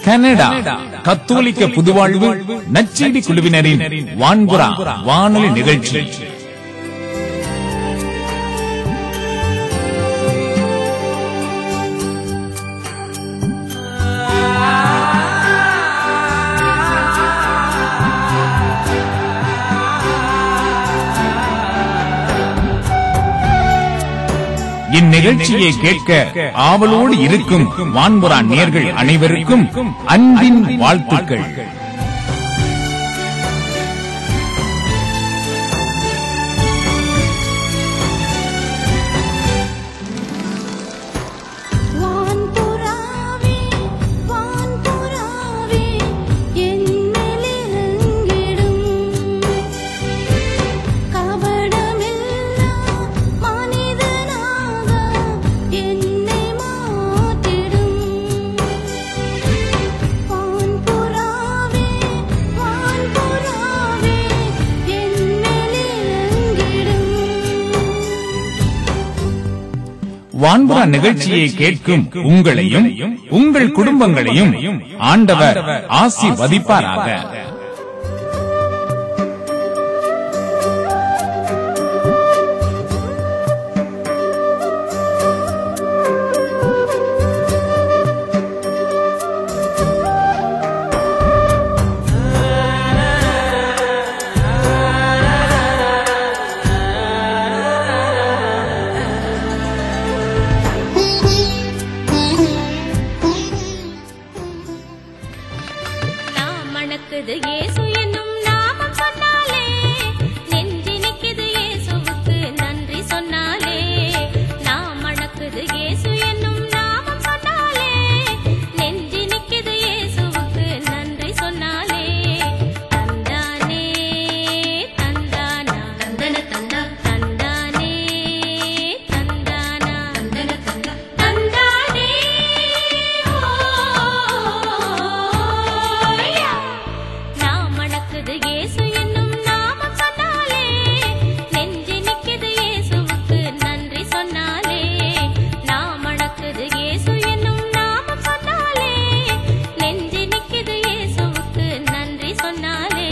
Canada கத்தோலிக்க புதுவாழ்வு நச்செய்தி குழுவினரின் வான்புறா வானொலி நிகழ்ச்சி இந்நிகழ்ச்சியை கேட்க ஆவலோடு இருக்கும் வான்புறா நேர்கள் அனைவருக்கும் அன்பின் வாழ்த்துக்கள் வான்புறாவே வான்புறாவே என்னிலிருங்கிடும் கபடமில்லா மனிதனாக என்னை மாற்றிடும் வான்புறாவே வான்புறாவே என்னிலிருங்கிடும் வான்புறா நிகழ்ச்சியை கேட்கும் உங்களையும் உங்கள் குடும்பங்களையும் ஆண்டவர் ஆசிர்வதிப்பாராக நாம் மணக்குது இயேசு என்னும் நாமம் சொன்னாலே நெஞ்சினிக்குது இயேசுவுக்கு நன்றி சொன்னாலே நாம் மணக்குது இயேசு என்னும் நாமம் சொன்னாலே நெஞ்சினிக்குது இயேசுவுக்கு நன்றி சொன்னாலே தந்தானே தந்தானா தந்தன தந்தா தந்தானே தந்தானா தந்தன தந்தா தந்தானே ஓய்யா நாம் மணக்குது இயேசு என்னும் நாமம் சொன்னாலே நெஞ்சு நிக்குது இயேசுவுக்கு நன்றி சொன்னாலே நாம் மணக்குது இயேசு என்னும் நாமம் சொன்னாலே நெஞ்சு நிக்குது இயேசுவுக்கு நன்றி சொன்னாலே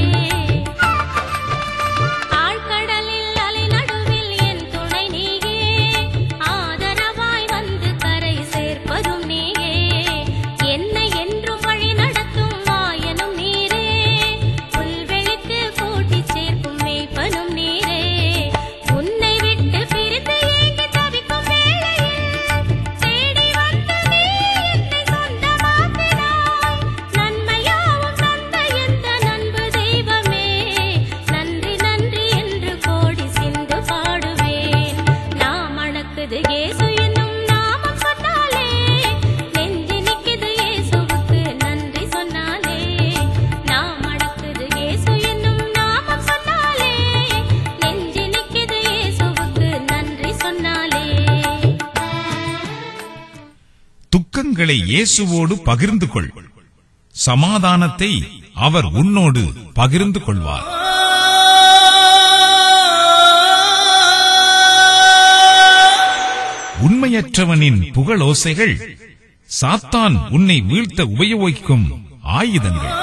ஆழ்கடலில் அலை நடுவில் என் துணை நீயே ஆதரவாய் வந்து கரை சேர்ப்பதும் நீயே என்னை என்றும் வழி நடத்தும் வாயனும் நீரே புல்வெளிக்கு கூட்டிச் சேர்க்கும் மேய்ப்பனும் நீரே உன்னை விட்டு பிரிந்து ஏங்கி தவிக்கும் வேளையில் தேடி வந்து நீ என்னை சொந்தமாக்கினாய் நன்மையாவும் தந்த எந்த நண்பு தெய்வமே நன்றி நன்றி என்று கோடி சிந்து பாடுவேன் நாம் அணக்குது இயேசு என்னும் நாமம் சொன்னாலே நெஞ்சு நிக்குது இயேசுவுக்கு நன்றி சொன்னாலே நாம் அணக்குது இயேசு என்னும் நாமம் சொன்னாலே நெஞ்சு நிக்குது இயேசுவுக்கு நன்றி சொன்னாலே துக்கங்களை இயேசுவோடு பகிர்ந்து கொள் சமாதானத்தை அவர் உன்னோடு பகிர்ந்து கொள்வார் உண்மையற்றவனின் புகழோசைகள் சாத்தான் உன்னை வீழ்த்த உபயோகிக்கும் ஆயுதங்கள்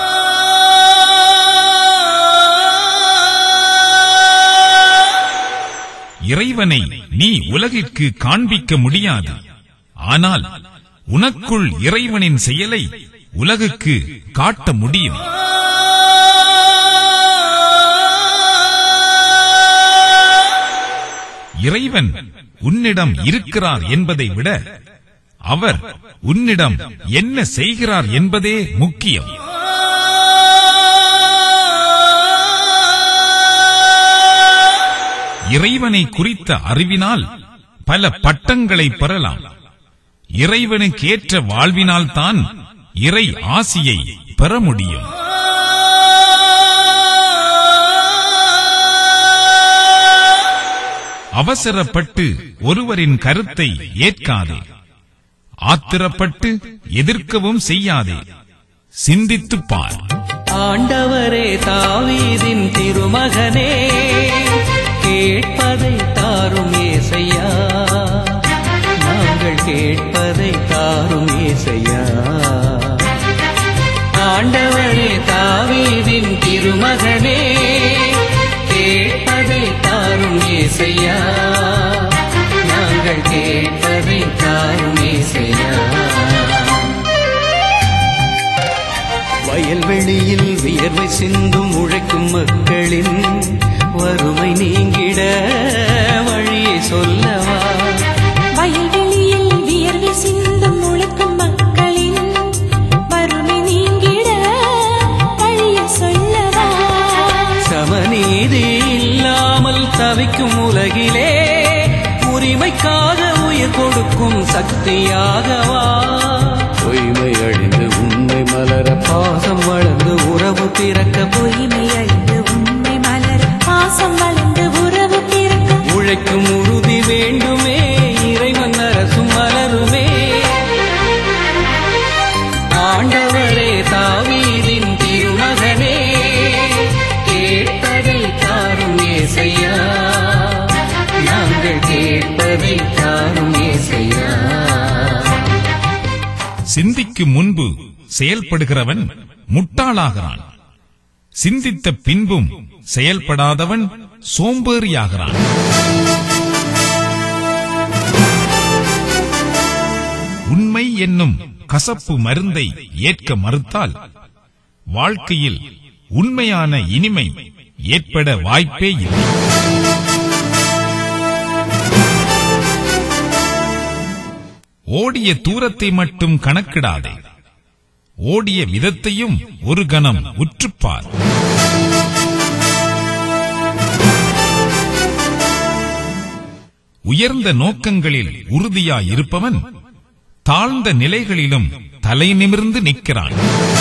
இறைவனை நீ உலகிற்கு காண்பிக்க முடியாது ஆனால் உனக்குள் இறைவனின் செயலை உலகுக்கு காட்ட முடியும் இறைவன் உன்னிடம் இருக்கிறார் என்பதை விட அவர் உன்னிடம் என்ன செய்கிறார் என்பதே முக்கியம் இறைவனை குறித்த அறிவினால் பல பட்டங்களை பெறலாம் இறைவனுக்கேற்ற வாழ்வினால் தான் இறை ஆசியை பெற முடியும் அவசரப்பட்டு ஒருவரின் கருத்தை ஏற்காதே ஆத்திரப்பட்டு எதிர்க்கவும் செய்யாதே சிந்தித்துப் பார் ஆண்டவரே தாவீதின் திருமகனே கேட்பதை தாரும் ஏசையா நாங்கள் கேட்பதை தாரும் ஏசையா தாரும் ஏசையா வயல்வெளியில் வியர்வை சிந்தும் உழைக்கும் மக்களின் வறுமை நீங்கிட வழியை சொல்லவா வயல்வெளியில் வியர்வை சிந்தும் உழைக்கும் மக்களின் வறுமை நீங்கிட வழிய சொல்லவா சமநீதி இல்லாமல் தவிக்கும் உலகிலே உரிமைக்காக உயிர் கொடுக்கும் சக்தியாகவா பொய்மை அழிந்து உண்மை மலர பாசம் வளர்ந்து உறவு பிறக்க பொய்மை அழிந்து உண்மை மலர் பாசம் வளர்ந்து உறவு பிறக்க உழைக்கும் உறுதி வேண்டுமே இறைவன் அரசும் மலருமே ஆண்டவரே தாவீதின் திருமகனே கேட்பதை தாரும் ஏசையா நாங்கள் கேட்பதை தாரும் ஏசையா சிந்திக்கும் முன்பு செயல்படுகிறவன் முட்டாளாகிறான் சிந்தித்த பின்பும் செயல்படாதவன் சோம்பேறியாகிறான் உண்மை என்னும் கசப்பு மருந்தை ஏற்க மறுத்தால் வாழ்க்கையில் உண்மையான இனிமை ஏற்பட வாய்ப்பே இல்லை ஓடிய தூரத்தை மட்டும் கணக்கிடாதே ஓடிய விதத்தையும் ஒரு கணம் உற்றுப்பார் உயர்ந்த நோக்கங்களில் உறுதியாயிருப்பவன் தாழ்ந்த நிலைகளிலும் தலை நிமிர்ந்து நிற்கிறான்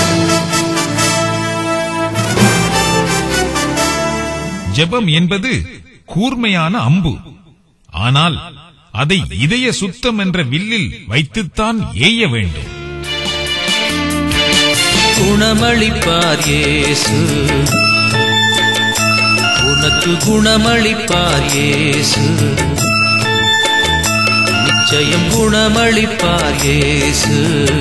ஜெபம் என்பது கூர்மையான அம்பு ஆனால் அதை இதய சுத்தம் என்ற வில்லில் வைத்துத்தான் ஏய வேண்டும் குணமளிப்பார் இயேசு உனக்கு குணமளிப்பார் இயேசு நிச்சயம் குணமளிப்பார் இயேசு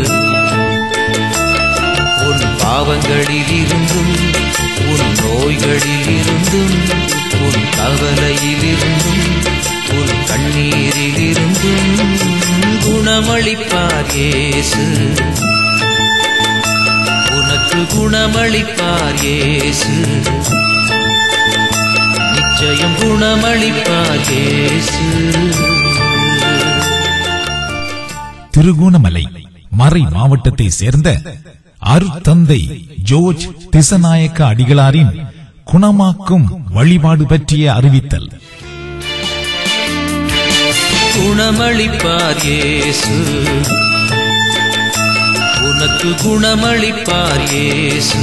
உன் பாவங்களில் இருந்தும் உன் நோய்களில் இருந்தும் உன் கவலையில் இருந்தும் உன் கண்ணீரில் இருந்தும் குணமளிப்பார் இயேசு உனக்கு குணமளிப்பார் இயேசு நிச்சயம் குணமளிப்பார் இயேசு திருகோணமலை மறை மாவட்டத்தை சேர்ந்த அருத்தந்தை ஜோர்ஜ் திசநாயக்க அடிகளாரின் குணமாக்கும் வழிபாடு பற்றிய அறிவித்தல் குணமளிப்பார் இயேசு உனக்கு குணமளிப்பார் இயேசு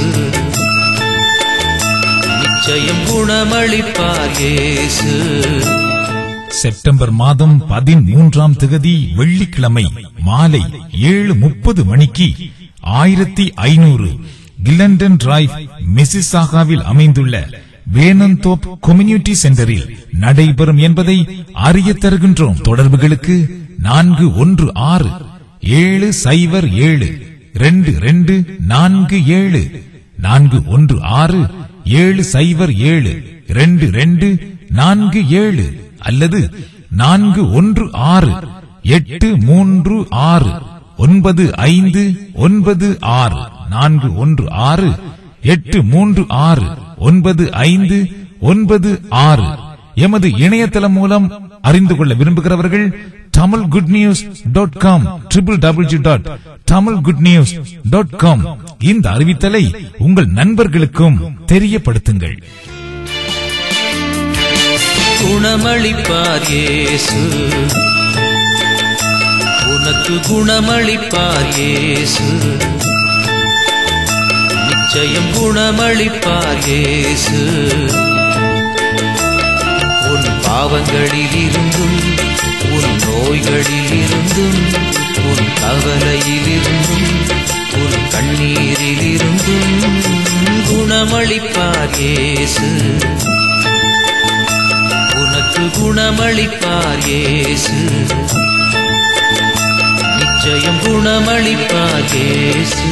நிச்சயம் குணமளிப்பார் இயேசு செப்டம்பர் மாதம் பதிமூன்றாம் திகதி வெள்ளிக்கிழமை மாலை ஏழு முப்பது மணிக்கு ஆயிரத்தி ஐநூறு கில்லண்டன் டிரைவ் மிசிசாகாவில் அமைந்துள்ள வேனந்தோப் கம்யூனிட்டி சென்டரில் நடைபெறும் என்பதை அறிய தருகின்றோம் தொடர்புகளுக்கு நான்கு ஒன்று ஆறு ஏழு சைபர் ஏழு ரெண்டு ரெண்டு நான்கு ஏழு நான்கு ஒன்று ஆறு ஏழு சைபர் ஏழு ரெண்டு ரெண்டு நான்கு ஏழு அல்லது நான்கு ஒன்று ஆறு எட்டு மூன்று ஆறு ஒன்பது ஐந்து ஒன்பது ஆறு நான்கு ஒன்று ஆறு எட்டு மூன்று ஆறு ஒன்பது ஐந்து ஒன்பது ஆறு எமது இணையதளம் மூலம் அறிந்து கொள்ள விரும்புகிறவர்கள் Tamil good news dot com triple W dot Tamil good news dot com இந்த அறிவித்தலை உங்கள் நண்பர்களுக்கும் தெரியப்படுத்துங்கள் குணமளிப்பார் இயேசு உனக்கு குணமளிப்பார் இயேசு நிச்சயம் குணமளிப்பார் இயேசு உன் பாவங்களில் இருந்தும் உன் நோய்களில் இருந்தும் உன் கவலையில் இருந்தும் உன் கண்ணீரில் இருந்தும் குணமளிப்பார் இயேசு உனக்கு குணமளிப்பார் இயேசு நிச்சயம் குணமளிப்பார் இயேசு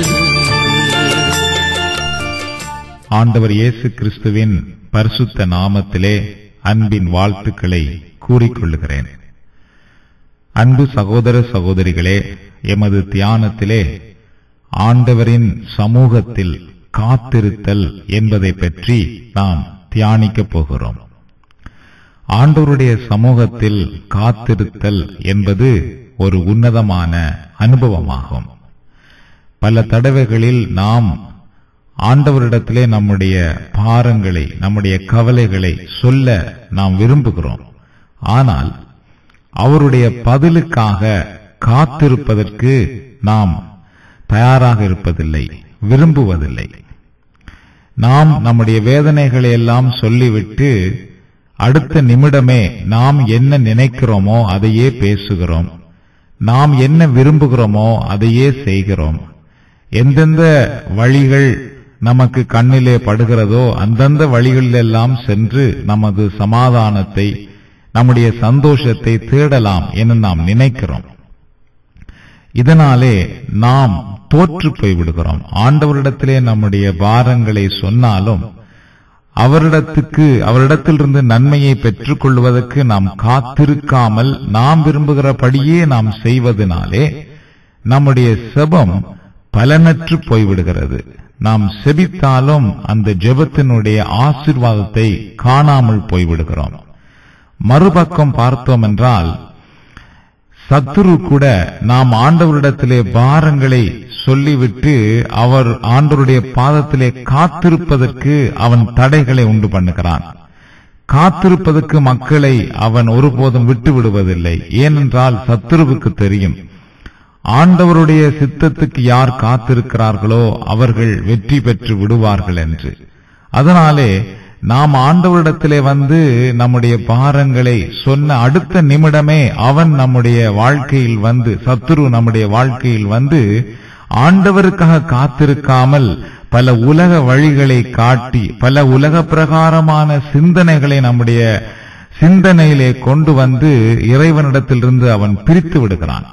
ஆண்டவர் இயேசு கிறிஸ்துவின் பரிசுத்த நாமத்திலே அன்பின் வாழ்த்துக்களை கூறிக்கொள்ளுகிறேன் அன்பு சகோதர சகோதரிகளே எமது தியானத்திலே ஆண்டவரின் சமூகத்தில் காத்திருத்தல் என்பதை பற்றி நாம் தியானிக்கப் போகிறோம் ஆண்டவருடைய சமூகத்தில் காத்திருத்தல் என்பது ஒரு உன்னதமான அனுபவமாகும் பல தடவைகளில் நாம் ஆண்டவரிடத்திலே நம்முடைய பாரங்களை நம்முடைய கவலைகளை சொல்ல நாம் விரும்புகிறோம் ஆனால் அவருடைய பதிலுக்காக காத்திருப்பதற்கு நாம் தயாராக இருப்பதில்லை விரும்புவதில்லை நாம் நம்முடைய வேதனைகளை எல்லாம் சொல்லிவிட்டு அடுத்த நிமிடமே நாம் என்ன நினைக்கிறோமோ அதையே பேசுகிறோம் நாம் என்ன விரும்புகிறோமோ அதையே செய்கிறோம் எந்தெந்த வழிகள் நமக்கு கண்ணிலே படுகிறதோ அந்தந்த வழிகளிலெல்லாம் சென்று நமது சமாதானத்தை நம்முடைய சந்தோஷத்தை தேடலாம் என நாம் நினைக்கிறோம் இதனாலே நாம் தோற்று போய்விடுகிறோம் ஆண்டவரிடத்திலே நம்முடைய பாரங்களை சொன்னாலும் அவரிடத்துக்கு அவரிடத்திலிருந்து நன்மையை பெற்றுக் கொள்வதற்கு நாம் காத்திருக்காமல் நாம் விரும்புகிறபடியே நாம் செய்வதனாலே நம்முடைய செபம் பலனற்று போய்விடுகிறது நாம் செபித்தாலும் அந்த ஜெபத்தினுடைய ஆசிர்வாதத்தை காணாமல் போய்விடுகிறோம் மறுபக்கம் பார்த்தோம் என்றால் சத்துரு கூட நாம் ஆண்டவரிடத்திலே பாரங்களை சொல்லிவிட்டு அவர் ஆண்டவருடைய பாதத்திலே காத்திருப்பதற்கு அவன் தடைகளை உண்டு பண்ணுகிறான் காத்திருப்பதற்கு மக்களை அவன் ஒருபோதும் விட்டு விடுவதில்லை ஏனென்றால் சத்துருவுக்கு தெரியும் ஆண்டவருடைய சித்தத்துக்கு யார் காத்திருக்கிறார்களோ அவர்கள் வெற்றி பெற்று விடுவார்கள் என்று அதனாலே நாம் ஆண்டவரிடத்திலே வந்து நம்முடைய பாரங்களை சொன்ன அடுத்த நிமிடமே அவன் நம்முடைய வாழ்க்கையில் வந்து சத்துரு நம்முடைய வாழ்க்கையில் வந்து ஆண்டவருக்காக காத்திருக்காமல் பல உலக வழிகளை காட்டி பல உலக பிரகாரமான சிந்தனைகளை நம்முடைய சிந்தனையிலே கொண்டு வந்து இறைவனிடத்திலிருந்து அவன் பிரித்து விடுகிறான்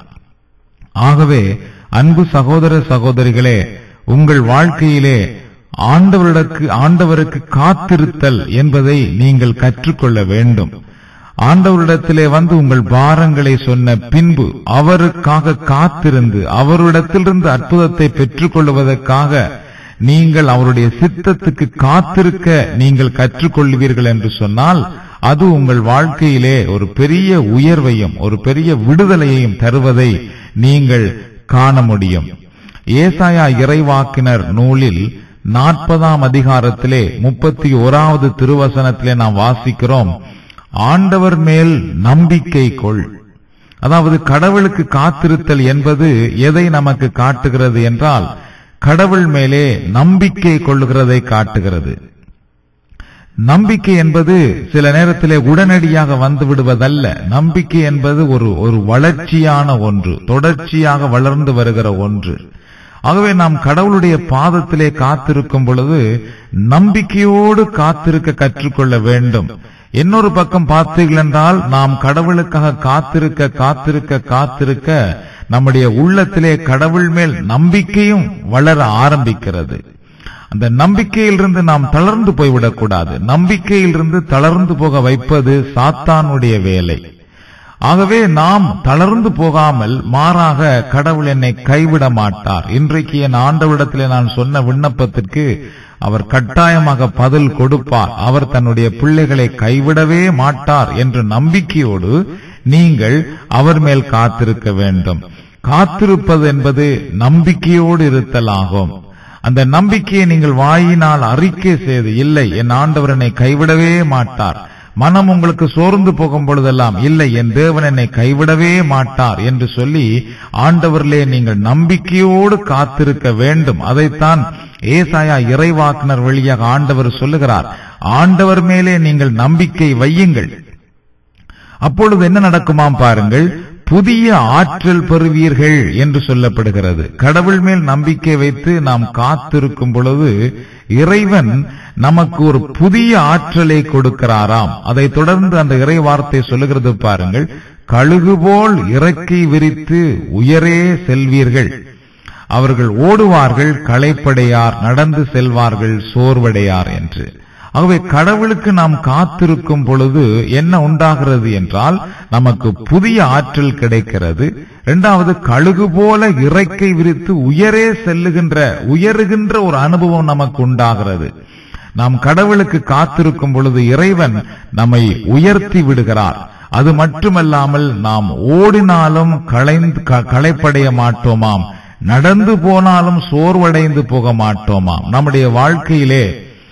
ஆகவே அன்பு சகோதர சகோதரிகளே உங்கள் வாழ்க்கையிலே ஆண்டவரிடக்கு ஆண்டவருக்கு காத்திருத்தல் என்பதை நீங்கள் கற்றுக்கொள்ள வேண்டும் ஆண்டவரிடத்திலே வந்து உங்கள் பாரங்களை சொன்ன பின்பு அவருக்காக காத்திருந்து அவரிடத்திலிருந்து அற்புதத்தை பெற்றுக் கொள்வதற்காக நீங்கள் அவருடைய சித்தத்துக்கு காத்திருக்க நீங்கள் கற்றுக்கொள்வீர்கள் என்று சொன்னால் அது உங்கள் வாழ்க்கையிலே ஒரு பெரிய உயர்வையும் ஒரு பெரிய விடுதலையையும் தருவதை நீங்கள் காண முடியும் ஏசாயா இறைவாக்கினர் நூலில் நாற்பதாம் அதிகாரத்திலே முப்பத்தி ஓராவது திருவசனத்திலே நாம் வாசிக்கிறோம் ஆண்டவர் மேல் நம்பிக்கை கொள் அதாவது கடவுளுக்கு காத்திருத்தல் என்பது எதை நமக்கு காட்டுகிறது என்றால் கடவுள் மேலே நம்பிக்கை கொள்ளுகிறதை காட்டுகிறது நம்பிக்கை என்பது சில நேரத்திலே உடனடியாக வந்து விடுவதல்ல நம்பிக்கை என்பது ஒரு ஒரு வளர்ச்சியான ஒன்று தொடர்ச்சியாக வளர்ந்து வருகிற ஒன்று ஆகவே நாம் கடவுளுடைய பாதத்திலே காத்திருக்கும் பொழுது நம்பிக்கையோடு காத்திருக்க கற்றுக்கொள்ள வேண்டும் இன்னொரு பக்கம் பார்த்தீர்கள் என்றால் நாம் கடவுளுக்காக காத்திருக்க காத்திருக்க காத்திருக்க நம்முடைய உள்ளத்திலே கடவுள் மேல் நம்பிக்கையும் வளர ஆரம்பிக்கிறது அந்த நம்பிக்கையிலிருந்து நாம் தளர்ந்து போய்விடக்கூடாது நம்பிக்கையிலிருந்து தளர்ந்து போக வைப்பது சாத்தானுடைய வேலை ஆகவே நாம் தளர்ந்து போகாமல் மாறாக கடவுள் என்னை கைவிட மாட்டார் இன்றைக்கு என் ஆண்டவிடத்திலே நான் சொன்ன விண்ணப்பத்திற்கு அவர் கட்டாயமாக பதில் கொடுப்பார் அவர் தன்னுடைய பிள்ளைகளை கைவிடவே மாட்டார் என்ற நம்பிக்கையோடு நீங்கள் அவர் மேல் காத்திருக்க வேண்டும் காத்திருப்பது என்பது நம்பிக்கையோடு இருத்தல் ஆகும் அந்த நம்பிக்கையை நீங்கள் வாயினால் அறிக்கை செய்து இல்லை என் ஆண்டவர் என்னை கைவிடவே மாட்டார் மனம் உங்களுக்கு சோர்ந்து போகும் பொழுதெல்லாம் இல்லை என் தேவன் என்னை கைவிடவே மாட்டார் என்று சொல்லி ஆண்டவரிலே நீங்கள் நம்பிக்கையோடு காத்திருக்க வேண்டும் அதைத்தான் ஏசாயா இறைவாக்குனர் வழியாக ஆண்டவர் சொல்லுகிறார் ஆண்டவர் மேலே நீங்கள் நம்பிக்கை வையுங்கள் அப்பொழுது என்ன நடக்குமாம் பாருங்கள் புதிய ஆற்றல் பெறுவீர்கள் என்று சொல்லப்படுகிறது கடவுள் மேல் நம்பிக்கை வைத்து நாம் காத்திருக்கும் பொழுது இறைவன் நமக்கு ஒரு புதிய ஆற்றலை கொடுக்கிறாராம் அதை தொடர்ந்து அந்த இறை வார்த்தை சொல்லுகிறது பாருங்கள் கழுகு போல் இறக்கை விரித்து உயரே செல்வீர்கள் அவர்கள் ஓடுவார்கள் களைப்படையார் நடந்து செல்வார்கள் சோர்வடையார் என்று ஆகவே கடவுளுக்கு நாம் காத்திருக்கும் பொழுது என்ன உண்டாகிறது என்றால் நமக்கு புதிய ஆற்றல் கிடைக்கிறது இரண்டாவது கழுகு போல இறக்கை விரித்து உயரே செல்லுகின்ற உயருகின்ற ஒரு அனுபவம் நமக்கு உண்டாகிறது நாம் கடவுளுக்கு காத்திருக்கும் பொழுது இறைவன் நம்மை உயர்த்தி விடுகிறார் அது மட்டுமல்லாமல் நாம் ஓடினாலும் களைந்து க- களைப்படைய மாட்டோமாம் நடந்து போனாலும் சோர்வடைந்து போக மாட்டோமாம் நம்முடைய வாழ்க்கையிலே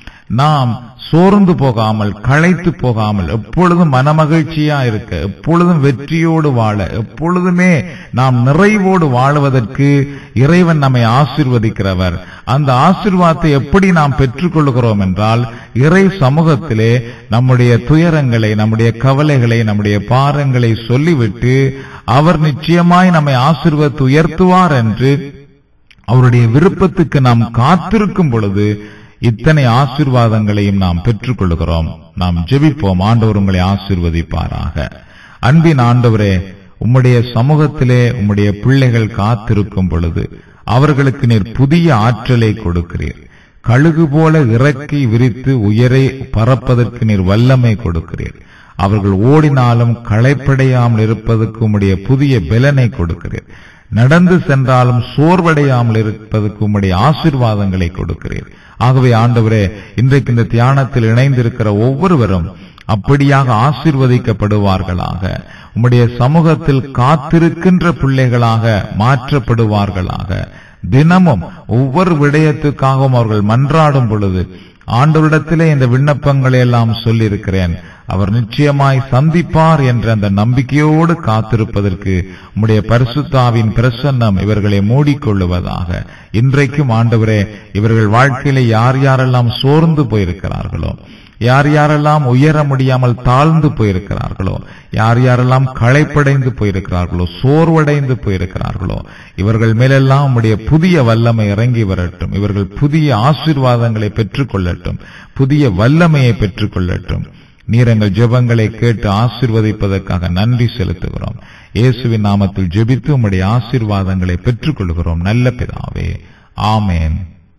நாம் சோர்ந்து போகாமல் களைத்து போகாமல் எப்பொழுதும் மனமகிழ்ச்சியா இருக்க எப்பொழுதும் வெற்றியோடு வாழ எப்பொழுதுமே நாம் நிறைவோடு வாழுவதற்கு இறைவன் நம்மை ஆசிர்வதிக்கிறவர் அந்த ஆசிர்வாதத்தை எப்படி நாம் பெற்றுக்கொள்கிறோம் என்றால் இறை சமூகத்திலே நம்முடைய துயரங்களை நம்முடைய கவலைகளை நம்முடைய பாரங்களை சொல்லிவிட்டு அவர் நிச்சயமாய் நம்மை ஆசிர்வத்து உயர்த்துவார் என்று அவருடைய விருப்பத்துக்கு நாம் காத்திருக்கும் பொழுது இத்தனை ஆசீர்வாதங்களையும் நாம் பெற்றுக்கொள்கிறோம் நாம் ஜெபிப்போம் ஆண்டவர் உங்களை ஆசீர்வதிப்பாராக அன்பின் ஆண்டவரே உம்முடைய சமூகத்திலே உம்முடைய பிள்ளைகள் காத்திருக்கும் பொழுது அவர்களுக்கு நீர் புதிய ஆற்றலை கொடுக்கிறீர் கழுகு போல இறக்கி விரித்து உயரே பறப்பதற்கு நீர் வல்லமை கொடுக்கிறீர் அவர்கள் ஓடினாலும் களைப்படையாமல் இருப்பதற்கு உம்முடைய புதிய பலனை கொடுக்கிறீர் நடந்து சென்றாலும் சோர்வடையாமல் இருப்பதற்கு உம்முடைய ஆசீர்வாதங்களை கொடுக்கிறீர் ஆகவே ஆண்டவரே இன்றைக்கு இந்த தியானத்தில் இணைந்திருக்கிற ஒவ்வொருவரும் அப்படியாக ஆசீர்வதிக்கப்படுவார்களாக உம்முடைய சமூகத்தில் காத்திருக்கின்ற பிள்ளைகளாக மாற்றப்படுவார்களாக தினமும் ஒவ்வொரு விடயத்துக்காகவும் அவர்கள் மன்றாடும் பொழுது ஆண்டவரிடத்திலே இந்த விண்ணப்பங்களை எல்லாம் சொல்லியிருக்கிறேன் அவர் நிச்சயமாய் சந்திப்பார் என்ற அந்த நம்பிக்கையோடு காத்திருப்பதற்கு உம்முடைய பரிசுத்தாவின் பிரசன்னம் இவர்களை மூடிக்கொள்ளுவதாக இன்றைக்கும் ஆண்டவரே இவர்கள் வாழ்க்கையிலே யார் யாரெல்லாம் சோர்ந்து போயிருக்கிறார்களோ யார் யாரெல்லாம் உயர முடியாமல் தாழ்ந்து போயிருக்கிறார்களோ யார் யாரெல்லாம் களைப்படைந்து போயிருக்கிறார்களோ சோர்வடைந்து போயிருக்கிறார்களோ இவர்கள் மேலெல்லாம் உம்முடைய புதிய வல்லமை இறங்கி வரட்டும் இவர்கள் புதிய ஆசீர்வாதங்களை பெற்றுக்கொள்ளட்டும் புதிய வல்லமையை பெற்றுக்கொள்ளட்டும் நீர் எங்கள் ஜெபங்களை கேட்டு ஆசீர்வதிப்பதற்காக நன்றி செலுத்துகிறோம் இயேசுவின் நாமத்தில் ஜெபித்து உம்முடைய ஆசீர்வாதங்களை பெற்றுக்கொள்கிறோம் நல்ல பிதாவே ஆமேன்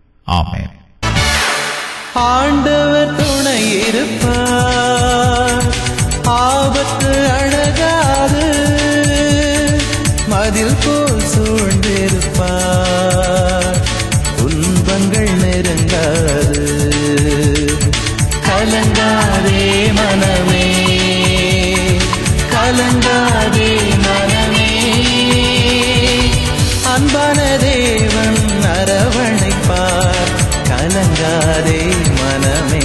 ஆமேன் ஆண்டவர் துணை இருப்பார் ஆபத்து அழகாது மதில் போல் சூழ்ந்திருப்பார் துன்பங்கள் நெருங்காது கலங்காதே மனமே கலங்காதே மனமே அன்பான தேவன் அரவணைப்பார் கலங்காதே மனமே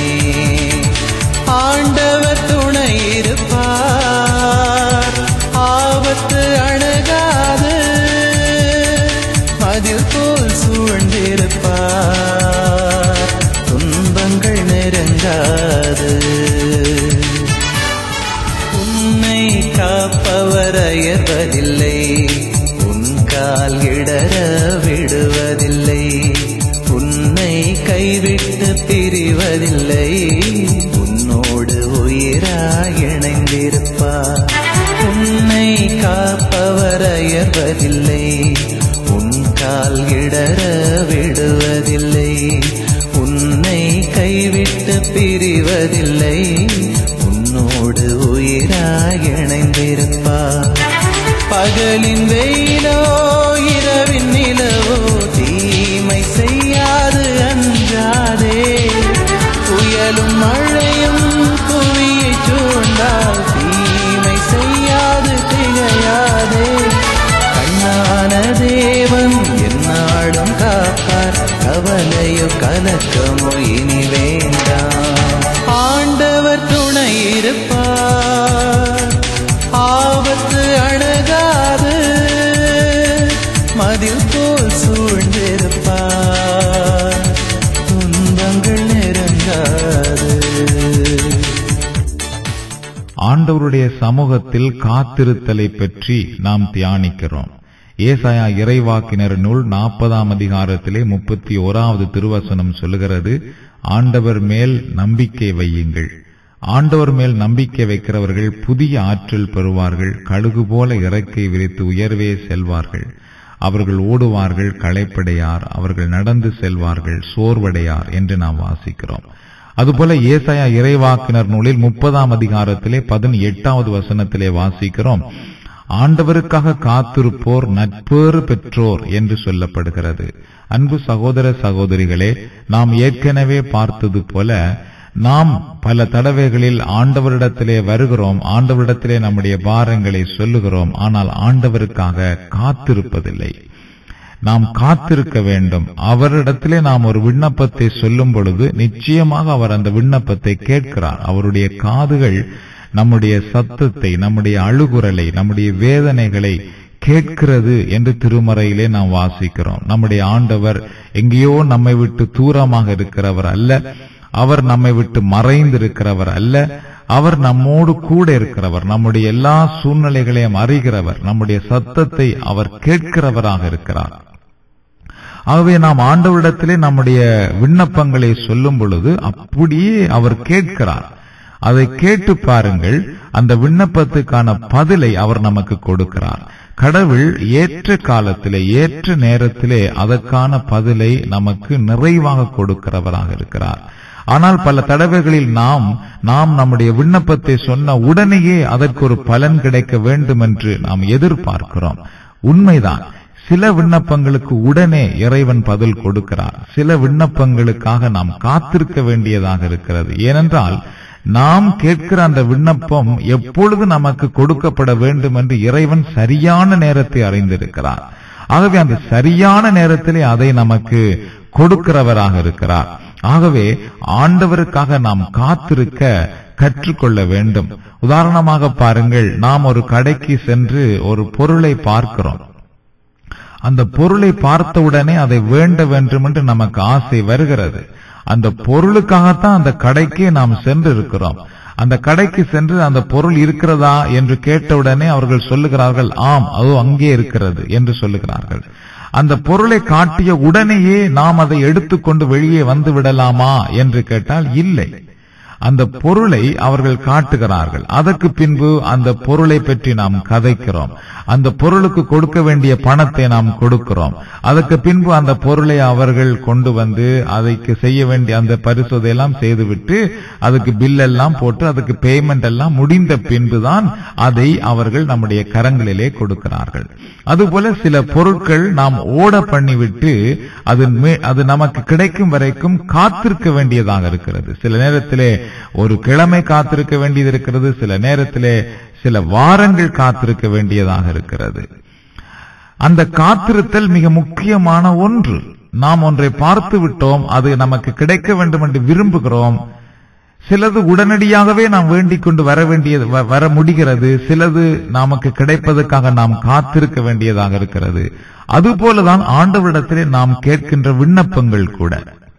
ஆண்டவர் துணை இருப்பார் ஆபத்து அணுகாது மதில் போல் சூழ்ந்திருப்பார் துன்பங்கள் நெருங்காது உன்னை காப்பவர் அயர்வதில்லை உன் கால் இடர விடுவதில்லை உன்னை கைவிட்டு பிரிவதில்லை உன்னோடு உயிராய் இணைந்திருப்பார் உன்னை காப்பவர் அயர்வதில்லை உன் கால் இடர விடுவதில்லை உன்னை கைவிட்டு பிரிவதில்லை உன்னோடு உயிராய் இணைந்திருப்பார் பகலின் வெயிலோ இரவின் நிலவோ தீமை செய்யாது அஞ்சாதே புயலும் மழையும் புவியை சூழ்ந்தால் தீமை செய்யாது திகையாதே கண்ணான தேவன் என்னாடும் காப்பார் கவலையோ கலக்கமோ இனி வேண்டாம் ஆண்டவர் துணை இருப்பார் ஆபத்து அணுகாது மதில் போல் சூழ்ந்திருப்பார் துன்பங்கள் நெருங்காது ஆண்டவருடைய சமூகத்தில் காத்திருத்தலை பற்றி நாம் தியானிக்கிறோம் ஏசாயா இறைவாக்கினர் நூல் நாற்பதாம் அதிகாரத்திலே முப்பத்தி ஓராவது திருவசனம் சொல்லுகிறது ஆண்டவர் மேல் நம்பிக்கை வையுங்கள் ஆண்டவர் மேல் நம்பிக்கை வைக்கிறவர்கள் புதிய ஆற்றல் பெறுவார்கள் கழுகு போல இறக்கை விரித்து உயர்வே செல்வார்கள் அவர்கள் ஓடுவார்கள் களைப்படையார் அவர்கள் நடந்து செல்வார்கள் சோர்வடையார் என்று நாம் வாசிக்கிறோம் அதுபோல ஏசாயா இறைவாக்கினர் நூலில் முப்பதாம் அதிகாரத்திலே பதினெட்டாவது வசனத்திலே வாசிக்கிறோம் ஆண்டவருக்காக காத்திருப்போர் நட்பேறு பெற்றோர் என்று சொல்லப்படுகிறது அன்பு சகோதர சகோதரிகளே நாம் ஏற்கனவே பார்த்தது போல நாம் பல தடவைகளில் ஆண்டவரிடத்திலே வருகிறோம் ஆண்டவரிடத்திலே நம்முடைய பாரங்களை சொல்லுகிறோம் ஆனால் ஆண்டவருக்காக காத்திருப்பதில்லை நாம் காத்திருக்க வேண்டும் அவரிடத்திலே நாம் ஒரு விண்ணப்பத்தை சொல்லும் பொழுது நிச்சயமாக அவர் அந்த விண்ணப்பத்தை கேட்கிறார் அவருடைய காதுகள் நம்முடைய சத்தத்தை நம்முடைய அழுகுரலை நம்முடைய வேதனைகளை கேட்கிறது என்று திருமறையிலே நாம் வாசிக்கிறோம் நம்முடைய ஆண்டவர் எங்கேயோ நம்மை விட்டு தூரமாக இருக்கிறவர் அல்ல அவர் நம்மை விட்டு மறைந்திருக்கிறவர் அல்ல அவர் நம்மோடு கூட இருக்கிறவர் நம்முடைய எல்லா சூழ்நிலைகளையும் அறிகிறவர் நம்முடைய சத்தத்தை அவர் கேட்கிறவராக இருக்கிறார் ஆகவே நாம் ஆண்டவரிடத்திலே நம்முடைய விண்ணப்பங்களை சொல்லும் பொழுது அப்படியே அவர் கேட்கிறார் அதை கேட்டு பாருங்கள் அந்த விண்ணப்பத்துக்கான பதிலை அவர் நமக்கு கொடுக்கிறார் கடவுள் ஏற்ற காலத்திலே ஏற்ற நேரத்திலே அதற்கான பதிலை நமக்கு நிறைவாக கொடுக்கிறவராக இருக்கிறார் ஆனால் பல தடவைகளில் நாம் நாம் நம்முடைய விண்ணப்பத்தை சொன்ன உடனேயே அதற்கு ஒரு பலன் கிடைக்க வேண்டும் என்று நாம் எதிர்பார்க்கிறோம் உண்மைதான் சில விண்ணப்பங்களுக்கு உடனே இறைவன் பதில் கொடுக்கிறார் சில விண்ணப்பங்களுக்காக நாம் காத்திருக்க வேண்டியதாக இருக்கிறது ஏனென்றால் நாம் கேட்கிற அந்த விண்ணப்பம் எப்பொழுது நமக்கு கொடுக்கப்பட வேண்டும் என்று இறைவன் சரியான நேரத்தை அறிந்திருக்கிறார் ஆகவே அந்த சரியான நேரத்திலே அதை நமக்கு கொடுக்கிறவராக இருக்கிறார் ஆகவே ஆண்டவருக்காக நாம் காத்திருக்க கற்றுக்கொள்ள வேண்டும் உதாரணமாக பாருங்கள் நாம் ஒரு கடைக்கு சென்று ஒரு பொருளை பார்க்கிறோம் அந்த பொருளை பார்த்தவுடனே அதை வேண்ட வேண்டும் என்று நமக்கு ஆசை வருகிறது அந்த பொருளுக்காகத்தான் அந்த கடைக்கே நாம் சென்று இருக்கிறோம் அந்த கடைக்கு சென்று அந்த பொருள் இருக்கிறதா என்று கேட்டவுடனே அவர்கள் சொல்லுகிறார்கள் ஆம் அது அங்கே இருக்கிறது என்று சொல்லுகிறார்கள் அந்த பொருளை காட்டிய உடனேயே நாம் அதை எடுத்துக்கொண்டு வெளியே வந்து விடலாமா என்று கேட்டால் இல்லை அந்த பொருளை அவர்கள் காட்டுகிறார்கள் அதற்கு பின்பு அந்த பொருளை பற்றி நாம் கதைக்கிறோம் அந்த பொருளுக்கு கொடுக்க வேண்டிய பணத்தை நாம் கொடுக்கிறோம் அதற்கு பின்பு அந்த பொருளை அவர்கள் கொண்டு வந்து அதற்கு செய்ய வேண்டிய அந்த பரிசோதை எல்லாம் செய்துவிட்டு அதுக்கு பில் எல்லாம் போட்டு அதுக்கு பேமெண்ட் எல்லாம் முடிந்த பின்புதான் அதை அவர்கள் நம்முடைய கரங்களிலே கொடுக்கிறார்கள் அதுபோல சில பொருட்கள் நாம் ஓட பண்ணிவிட்டு அது மே- அது நமக்கு கிடைக்கும் வரைக்கும் காத்திருக்க வேண்டியதாக இருக்கிறது சில நேரத்திலே ஒரு கிழமை காத்திருக்க வேண்டியது இருக்கிறது சில நேரத்திலே சில வாரங்கள் காத்திருக்க வேண்டியதாக இருக்கிறது அந்த காத்திருத்தல் மிக முக்கியமான ஒன்று நாம் ஒன்றை பார்த்து விட்டோம் அது நமக்கு கிடைக்க வேண்டும் என்று விரும்புகிறோம் சிலது உடனடியாகவே நாம் வேண்டிக் கொண்டு வர வேண்டியது வ- வர முடிகிறது சிலது நமக்கு கிடைப்பதற்காக நாம் காத்திருக்க வேண்டியதாக இருக்கிறது அதுபோலதான் ஆண்டவரிடத்திலே நாம் கேட்கின்ற விண்ணப்பங்கள் கூட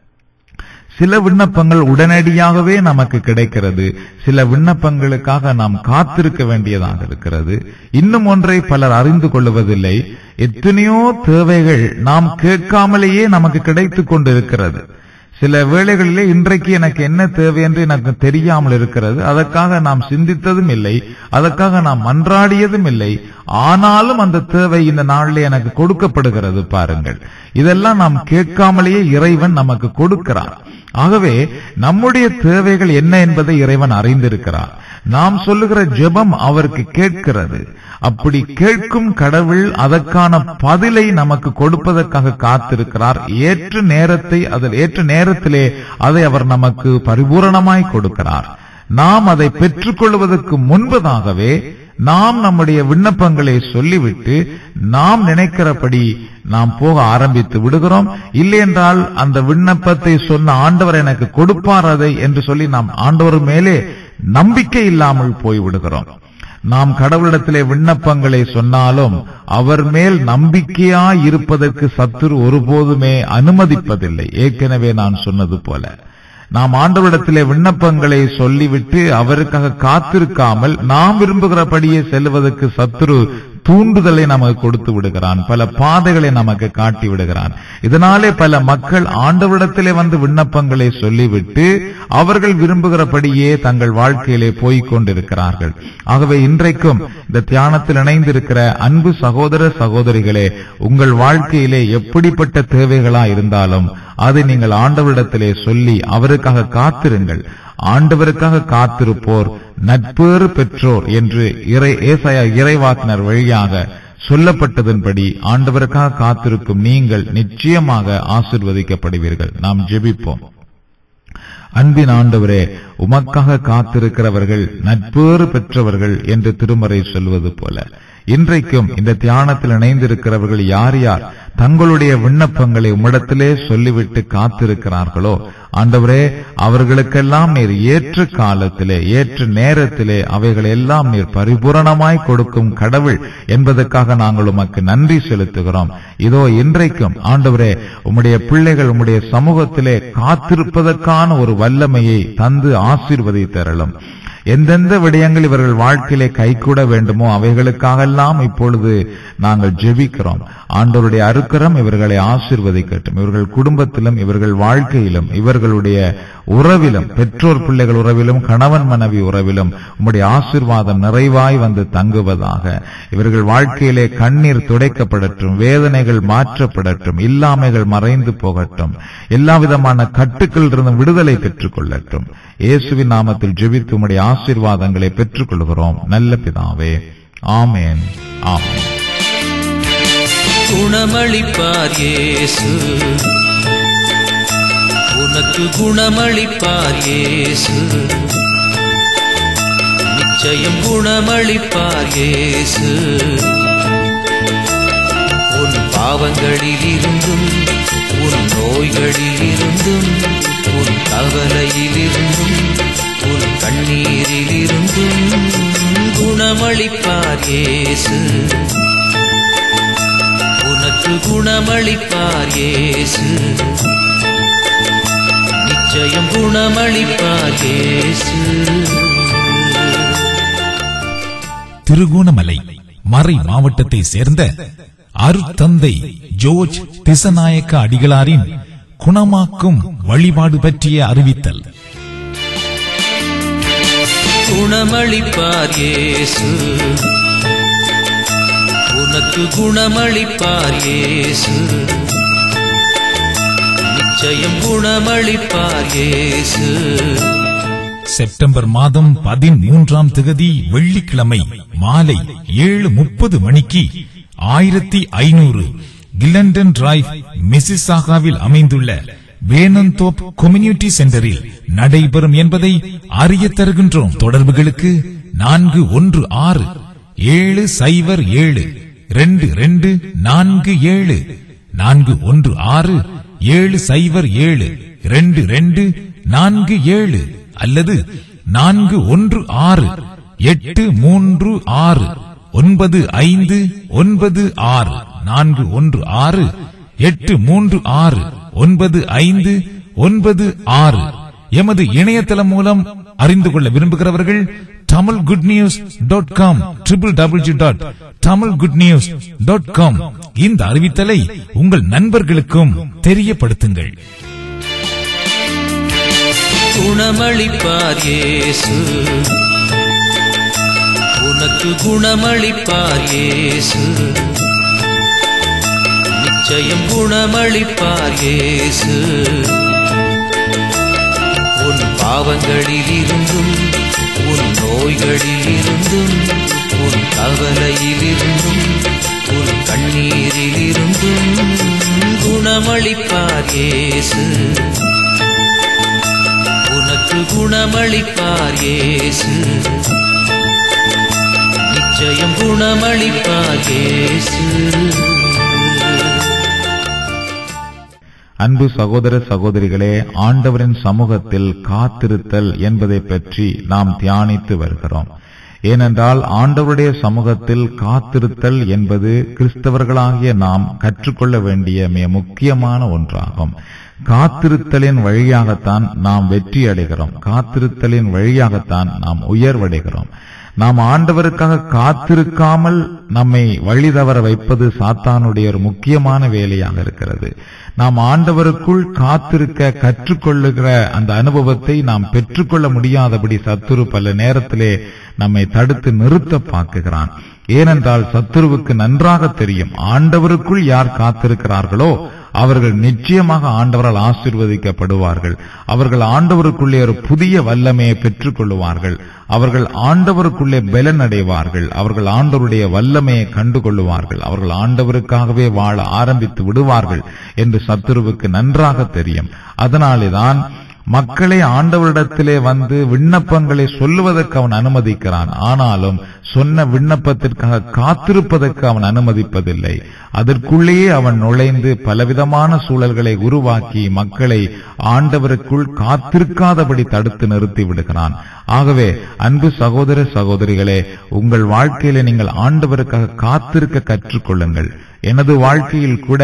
சில விண்ணப்பங்கள் உடனடியாகவே நமக்கு கிடைக்கிறது சில விண்ணப்பங்களுக்காக நாம் காத்திருக்க வேண்டியதாக இருக்கிறது இன்னும் ஒன்றை பலர் அறிந்து கொள்வதில்லை எத்தனையோ தேவைகள் நாம் கேட்காமலேயே நமக்கு கிடைத்துக் கொண்டிருக்கிறது சில வேளைகளிலே இன்றைக்கு எனக்கு என்ன தேவை என்று எனக்கு தெரியாமல் இருக்கிறது அதற்காக நாம் சிந்தித்ததும் இல்லை அதற்காக நாம் மன்றாடியதும் இல்லை ஆனாலும் அந்த தேவை இந்த நாளிலே எனக்கு கொடுக்கப்படுகிறது பாருங்கள் இதெல்லாம் நாம் கேட்காமலேயே இறைவன் நமக்கு கொடுக்கிறார் ஆகவே நம்முடைய தேவைகள் என்ன என்பதை இறைவன் அறிந்திருக்கிறார் நாம் சொல்லுகிற ஜெபம் அவருக்கு கேட்கிறது அப்படி கேட்கும் கடவுள் அதற்கான பதிலை நமக்கு கொடுப்பதற்காக காத்திருக்கிறார் ஏற்ற நேரத்தை அதில் ஏற்ற நேரத்திலே அதை அவர் நமக்கு பரிபூரணமாய் கொடுக்கிறார் நாம் அதை பெற்றுக்கொள்வதற்கு முன்பதாகவே நாம் நம்முடைய விண்ணப்பங்களை சொல்லிவிட்டு நாம் நினைக்கிறபடி நாம் போக ஆரம்பித்து விடுகிறோம் இல்லையென்றால் அந்த விண்ணப்பத்தை சொன்ன ஆண்டவர் எனக்கு கொடுப்பார் அதை என்று சொல்லி நாம் ஆண்டவர் மேலே நம்பிக்கை இல்லாமல் போய் விடுகிறோம் நாம் கடவுளிடத்திலே விண்ணப்பங்களை சொன்னாலும் அவர் மேல் நம்பிக்கையாய் இருப்பதற்கு சத்துரு ஒருபோதுமே அனுமதிப்பதில்லை ஏற்கனவே நான் சொன்னது போல நாம் ஆண்டவரிடத்திலே விண்ணப்பங்களை சொல்லிவிட்டு அவருக்காக காத்திருக்காமல் நாம் விரும்புகிறபடியே செல்வதற்கு சத்துரு தூண்டுதலை நமக்கு கொடுத்து விடுகிறான் பல பாதைகளை நமக்கு காட்டி விடுகிறான் இதனாலே பல மக்கள் ஆண்டவரிடத்திலே வந்து விண்ணப்பங்களை சொல்லிவிட்டு அவர்கள் விரும்புகிறபடியே தங்கள் வாழ்க்கையிலே போய்க் கொண்டிருக்கிறார்கள் ஆகவே இன்றைக்கும் இந்த தியானத்தில் இணைந்திருக்கிற அன்பு சகோதர சகோதரிகளே உங்கள் வாழ்க்கையிலே எப்படிப்பட்ட தேவைகளா இருந்தாலும் அதை நீங்கள் ஆண்டவரிடத்திலே சொல்லி அவருக்காக காத்திருங்கள் ஆண்டவருக்காக காத்திருப்போர் நட்பேறு பெற்றோர் என்று இறை ஏசாயா இறைவாக்கினர் வழியாக சொல்லப்பட்டதன்படி ஆண்டவருக்காக காத்திருக்கும் நீங்கள் நிச்சயமாக ஆசிர்வதிக்கப்படுவீர்கள் நாம் ஜெபிப்போம் அன்பின் ஆண்டவரே உமக்காக காத்திருக்கிறவர்கள் நட்பேறு பெற்றவர்கள் என்று திருமறை சொல்வது போல இன்றைக்கும் இந்த தியானத்தில் இணைந்திருக்கிறவர்கள் யார் யார் தங்களுடைய விண்ணப்பங்களை உம்மிடத்திலே சொல்லிவிட்டு காத்திருக்கிறார்களோ ஆண்டவரே அவர்களுக்கெல்லாம் நீர் ஏற்ற காலத்திலே ஏற்ற நேரத்திலே அவைகளை எல்லாம் நீர் பரிபூரணமாய் கொடுக்கும் கடவுள் என்பதற்காக நாங்கள் உமக்கு நன்றி செலுத்துகிறோம் இதோ இன்றைக்கும் ஆண்டவரே உம்முடைய பிள்ளைகள் உம்முடைய சமூகத்திலே காத்திருப்பதற்கான ஒரு வல்லமையை தந்து ஆசீர்வதித்தரலும் எந்தெந்த விடயங்கள் இவர்கள் வாழ்க்கையிலே கைகூட வேண்டுமோ அவைகளுக்காகெல்லாம் இப்பொழுது நாங்கள் ஜெபிக்கிறோம் ஆண்டவருடைய அருக்கரம் இவர்களை ஆசீர்வதிக்கட்டும் இவர்கள் குடும்பத்திலும் இவர்கள் வாழ்க்கையிலும் இவர்களுடைய உறவிலும் பெற்றோர் பிள்ளைகள் உறவிலும் கணவன் மனைவி உறவிலும் உம்முடைய ஆசீர்வாதம் நிறைவாய் வந்து தங்குவதாக இவர்கள் வாழ்க்கையிலே கண்ணீர் துடைக்கப்படட்டும் வேதனைகள் மாற்றப்படட்டும் இல்லாமைகள் மறைந்து போகட்டும் எல்லா விதமான கட்டுக்களிலிருந்து விடுதலை பெற்றுக் கொள்ளட்டும் இயேசுவின் நாமத்தில் ஜெபித்து உம்முடைய ஆசீர்வாதங்களை பெற்றுக் கொள்கிறோம் நல்ல பிதாவே ஆமேன் ஆமேன் குணமளிப்பார் இயேசு உனக்கு குணமளிப்பார் இயேசு நிச்சயம் குணமளிப்பார் இயேசு உன் பாவங்களில் இருந்தும் உன் நோய்களில் இருந்தும் உன் கவலையில் இருந்தும் உன் கண்ணீரில் இருந்தும் குணமளிப்பார் இயேசு உனக்கு குணமளிப்பார் இயேசு நிச்சயம் குணமளிப்பார் இயேசு திருகோணமலை மறை மாவட்டத்தை சேர்ந்த அருத்தந்தை ஜோர்ஜ் திசநாயக்க அடிகளாரின் குணமாக்கும் வழிபாடு பற்றிய அறிவித்தல் குணமளிப்பார் இயேசு உனக்கு குணமளிப்பார் இயேசு நிச்சயம் குணமளிப்பார் இயேசு செப்டம்பர் மாதம் பதிமூன்றாம் திகதி வெள்ளிக்கிழமை மாலை ஏழு முப்பது மணிக்கு ஆயிரத்தி ஐநூறு கில்லண்டன் டிரைவ் மிசிசாகாவில் அமைந்துள்ள வேனந்தோப் கம்யூனிட்டி சென்டரில் நடைபெறும் என்பதை அறிய தருகின்றோம் தொடர்புகளுக்கு நான்கு ஒன்று ஆறு ஏழு சைபர் ஏழு ரெண்டு ரெண்டு நான்கு ஏழு நான்கு ஒன்று ஆறு ஏழு சைபர் ஏழு ரெண்டு ரெண்டு நான்கு ஏழு அல்லது நான்கு ஒன்று ஆறு எட்டு மூன்று ஆறு ஒன்பது ஐந்து ஒன்பது ஆறு நான்கு ஒன்று ஆறு எட்டு மூன்று ஆறு ஒன்பது ஐந்து ஒன்பது ஆறு எமது இணையதளம் மூலம் அறிந்து கொள்ள விரும்புகிறவர்கள் Tamil good news dot com triple W dot Tamil good news dot com இந்த அறிவித்தலை உங்கள் நண்பர்களுக்கும் தெரியப்படுத்துங்கள் குணமளிப்பார் இயேசு உனக்கு குணமளிப்பார் இயேசு நிச்சயம் குணமளிப்பார் இயேசு உன் பாவங்களில் இருந்தும் உன் நோய்களில் இருந்தும் உன் கவலையில் இருந்தும் உன் கண்ணீரில் இருந்தும் குணமளிப்பார் இயேசு உனக்கு குணமளிப்பார் இயேசு நிச்சயம் குணமளிப்பார் இயேசு அன்பு சகோதர சகோதரிகளே ஆண்டவரின் சமூகத்தில் காத்திருத்தல் என்பதை பற்றி நாம் தியானித்து வருகிறோம் ஏனென்றால் ஆண்டவருடைய சமூகத்தில் காத்திருத்தல் என்பது கிறிஸ்தவர்களாகிய நாம் கற்றுக்கொள்ள வேண்டிய மிக முக்கியமான ஒன்றாகும் காத்திருத்தலின் வழியாகத்தான் நாம் வெற்றி அடைகிறோம் காத்திருத்தலின் வழியாகத்தான் நாம் உயர்வடைகிறோம் நாம் ஆண்டவருக்காக காத்திருக்காமல் நம்மை வழி தவற வைப்பது சாத்தானுடைய ஒரு முக்கியமான வேலையாக இருக்கிறது நாம் ஆண்டவருக்குள் காத்திருக்க கற்றுக்கொள்ளுகிற அந்த அனுபவத்தை நாம் பெற்றுக்கொள்ள முடியாதபடி சத்துரு பல நேரத்திலே நம்மை தடுத்து நிறுத்த பார்க்குகிறான் ஏனென்றால் சத்துருவுக்கு நன்றாக தெரியும் ஆண்டவருக்குள் யார் காத்திருக்கிறார்களோ அவர்கள் நிச்சயமாக ஆண்டவரால் ஆசீர்வதிக்கப்படுவார்கள் அவர்கள் ஆண்டவருக்குள்ளே ஒரு புதிய வல்லமையை பெற்றுக் கொள்ளுவார்கள் அவர்கள் ஆண்டவருக்குள்ளே பலன் அடைவார்கள் அவர்கள் ஆண்டவருடைய வல்லமையை கண்டு கொள்ளுவார்கள் அவர்கள் ஆண்டவருக்காகவே வாழ ஆரம்பித்து விடுவார்கள் என்று சத்துருவுக்கு நன்றாக தெரியும் அதனாலேதான் மக்களை ஆண்டவரிடத்திலே வந்து விண்ணப்பங்களை சொல்லுவதற்கு அவன் அனுமதிக்கிறான் ஆனாலும் சொன்ன விண்ணப்பத்திற்காக காத்திருப்பதற்கு அவன் அனுமதிப்பதில்லை அதற்குள்ளேயே அவன் நுழைந்து பலவிதமான சூழல்களை உருவாக்கி மக்களை ஆண்டவருக்குள் காத்திருக்காதபடி தடுத்து நிறுத்தி விடுகிறான் ஆகவே அன்பு சகோதர சகோதரிகளே உங்கள் வாழ்க்கையில நீங்கள் ஆண்டவருக்காக காத்திருக்க கற்றுக்கொள்ளுங்கள் எனது வாழ்க்கையில் கூட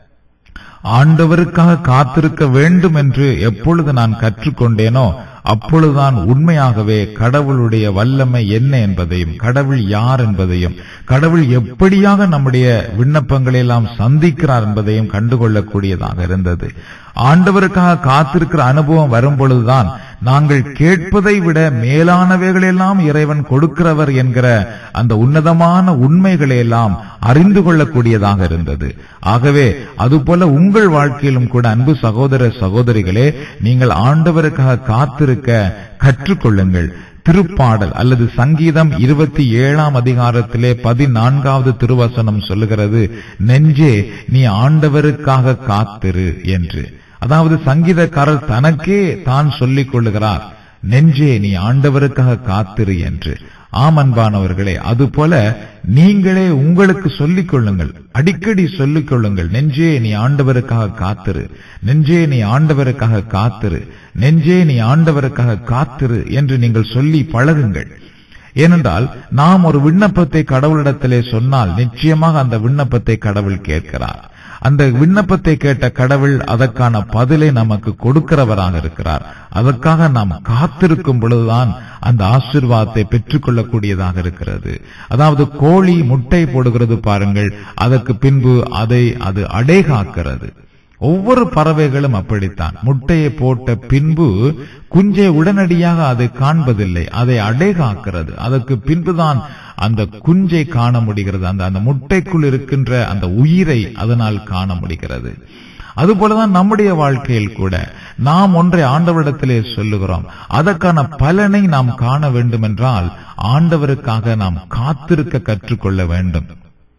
ஆண்டவருக்காக காத்திருக்க வேண்டும் என்று எப்பொழுது நான் கற்றுக்கொண்டேனோ அப்பொழுதுதான் உண்மையாகவே கடவுளுடைய வல்லமை என்ன என்பதையும் கடவுள் யார் என்பதையும் கடவுள் எப்படியாக நம்முடைய விண்ணப்பங்களை எல்லாம் சந்திக்கிறார் என்பதையும் கண்டுகொள்ளக்கூடியதாக இருந்தது ஆண்டவருக்காக காத்திருக்கிற அனுபவம் வரும் பொழுதுதான் நாங்கள் கேட்பதை விட மேலானவைகளெல்லாம் இறைவன் கொடுக்கிறவர் என்கிற அந்த உன்னதமான உண்மைகளை எல்லாம் அறிந்து கொள்ளக்கூடியதாக இருந்தது ஆகவே அதுபோல உங்கள் வாழ்க்கையிலும் கூட அன்பு சகோதர சகோதரிகளே நீங்கள் ஆண்டவருக்காக காத்திருக்க கற்றுக்கொள்ளுங்கள் திருப்பாடல் அல்லது சங்கீதம் இருபத்தி ஏழாம் அதிகாரத்திலே பதினான்காவது திருவசனம் சொல்லுகிறது நெஞ்சே நீ ஆண்டவருக்காக காத்திரு என்று அதாவது சங்கீதக்காரர் தனக்கே தான் சொல்லிக் கொள்ளுகிறார் நெஞ்சே நீ ஆண்டவருக்காக காத்திரு என்று ஆம் அன்பானவர்களே அதுபோல நீங்களே உங்களுக்கு சொல்லிக் கொள்ளுங்கள் அடிக்கடி சொல்லிக் கொள்ளுங்கள் நெஞ்சே நீ ஆண்டவருக்காக காத்திரு நெஞ்சே நீ ஆண்டவருக்காக காத்திரு நெஞ்சே நீ ஆண்டவருக்காக காத்திரு என்று நீங்கள் சொல்லி பழகுங்கள் ஏனென்றால் நாம் ஒரு விண்ணப்பத்தை கடவுளிடத்திலே சொன்னால் நிச்சயமாக அந்த விண்ணப்பத்தை கடவுள் கேட்கிறார் அந்த விண்ணப்பத்தை கேட்ட கடவுள் அதற்கான பதிலை நமக்கு கொடுக்கிறவராக இருக்கிறார் அதற்காக நாம் காத்திருக்கும் பொழுதுதான் அந்த ஆசிர்வாதத்தை பெற்றுக் கொள்ளக்கூடியதாக இருக்கிறது அதாவது கோழி முட்டை போடுகிறது பாருங்கள் அதற்கு பின்பு அதை அது அடைகாக்கிறது ஒவ்வொரு பறவைகளும் அப்படித்தான் முட்டையை போட்ட பின்பு குஞ்சை உடனடியாக அதை காண்பதில்லை அதை அடைகாக்கிறது அதற்கு பின்புதான் அந்த குஞ்சை காண முடிகிறது அந்த அந்த முட்டைக்குள் இருக்கின்ற அந்த உயிரை அதனால் காண முடிகிறது அதுபோலதான் நம்முடைய வாழ்க்கையில் கூட நாம் ஒன்றை ஆண்டவரிடத்திலே சொல்லுகிறோம் அதற்கான பலனை நாம் காண வேண்டும் என்றால் ஆண்டவருக்காக நாம் காத்திருக்க கற்றுக்கொள்ள வேண்டும்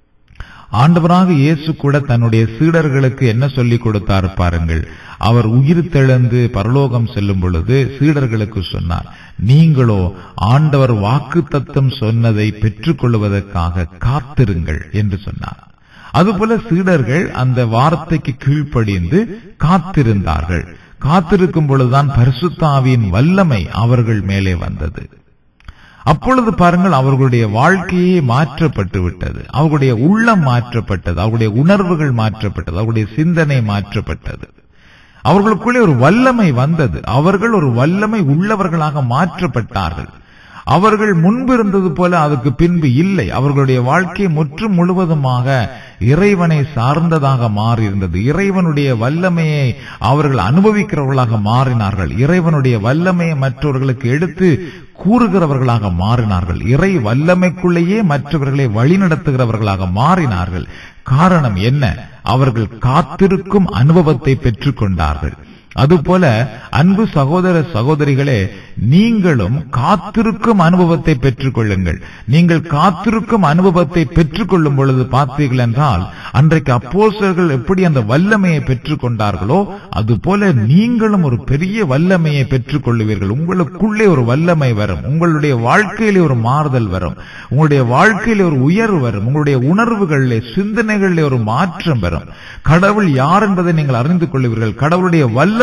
ஆண்டவராக இயேசு கூட தன்னுடைய சீடர்களுக்கு என்ன சொல்லிக் கொடுத்தார் பாருங்கள் அவர் உயிர் தெழுந்து பரலோகம் செல்லும் பொழுது சீடர்களுக்கு சொன்னார் நீங்களோ ஆண்டவர் வாக்கு தத்தம் சொன்னதை பெற்றுக் கொள்வதற்காக காத்திருங்கள் என்று சொன்னார் அதுபோல சீடர்கள் அந்த வார்த்தைக்கு கீழ்ப்படிந்து காத்திருந்தார்கள் காத்திருக்கும் பொழுதுதான் பரிசுத்தாவியின் வல்லமை அவர்கள் மேலே வந்தது அப்பொழுது பாருங்கள் அவர்களுடைய வாழ்க்கையே மாற்றப்பட்டு விட்டது அவர்களுடைய உள்ளம் மாற்றப்பட்டது அவர்களுடைய உணர்வுகள் மாற்றப்பட்டது அவர்களுடைய சிந்தனை மாற்றப்பட்டது அவர்களுக்குள்ளே ஒரு வல்லமை வந்தது அவர்கள் ஒரு வல்லமை உள்ளவர்களாக மாற்றப்பட்டார்கள் அவர்கள் முன்பு இருந்தது போல அதுக்கு பின்பு இல்லை அவர்களுடைய வாழ்க்கை முற்றும் முழுவதுமாக இறைவனை சார்ந்ததாக மாறியிருந்தது இறைவனுடைய வல்லமையை அவர்கள் அனுபவிக்கிறவர்களாக மாறினார்கள் இறைவனுடைய வல்லமையை மற்றவர்களுக்கு எடுத்து கூறுகிறவர்களாக மாறினார்கள் இறை வல்லமைக்குள்ளேயே மற்றவர்களை வழிநடத்துகிறவர்களாக மாறினார்கள் காரணம் என்ன அவர்கள் காத்திருக்கும் அனுபவத்தை பெற்றுக் கொண்டார்கள் அதுபோல அன்பு சகோதர சகோதரிகளே நீங்களும் காத்திருக்கும் அனுபவத்தை பெற்றுக் கொள்ளுங்கள் நீங்கள் காத்திருக்கும் அனுபவத்தை பெற்றுக் கொள்ளும் பொழுது பார்த்தீர்கள் என்றால் அன்றைக்கு அப்போஸ்தலர்கள் எப்படி அந்த வல்லமையை பெற்றுக் கொண்டார்களோ அதுபோல நீங்களும் ஒரு பெரிய வல்லமையை பெற்றுக் கொள்ளுவீர்கள் உங்களுக்குள்ளே ஒரு வல்லமை வரும் உங்களுடைய வாழ்க்கையிலே ஒரு மாறுதல் வரும் உங்களுடைய வாழ்க்கையிலே ஒரு உயர்வு வரும் உங்களுடைய உணர்வுகளிலே சிந்தனைகளிலே ஒரு மாற்றம் வரும் கடவுள் யார் என்பதை நீங்கள் அறிந்து கொள்வீர்கள் கடவுளுடைய வல்லமை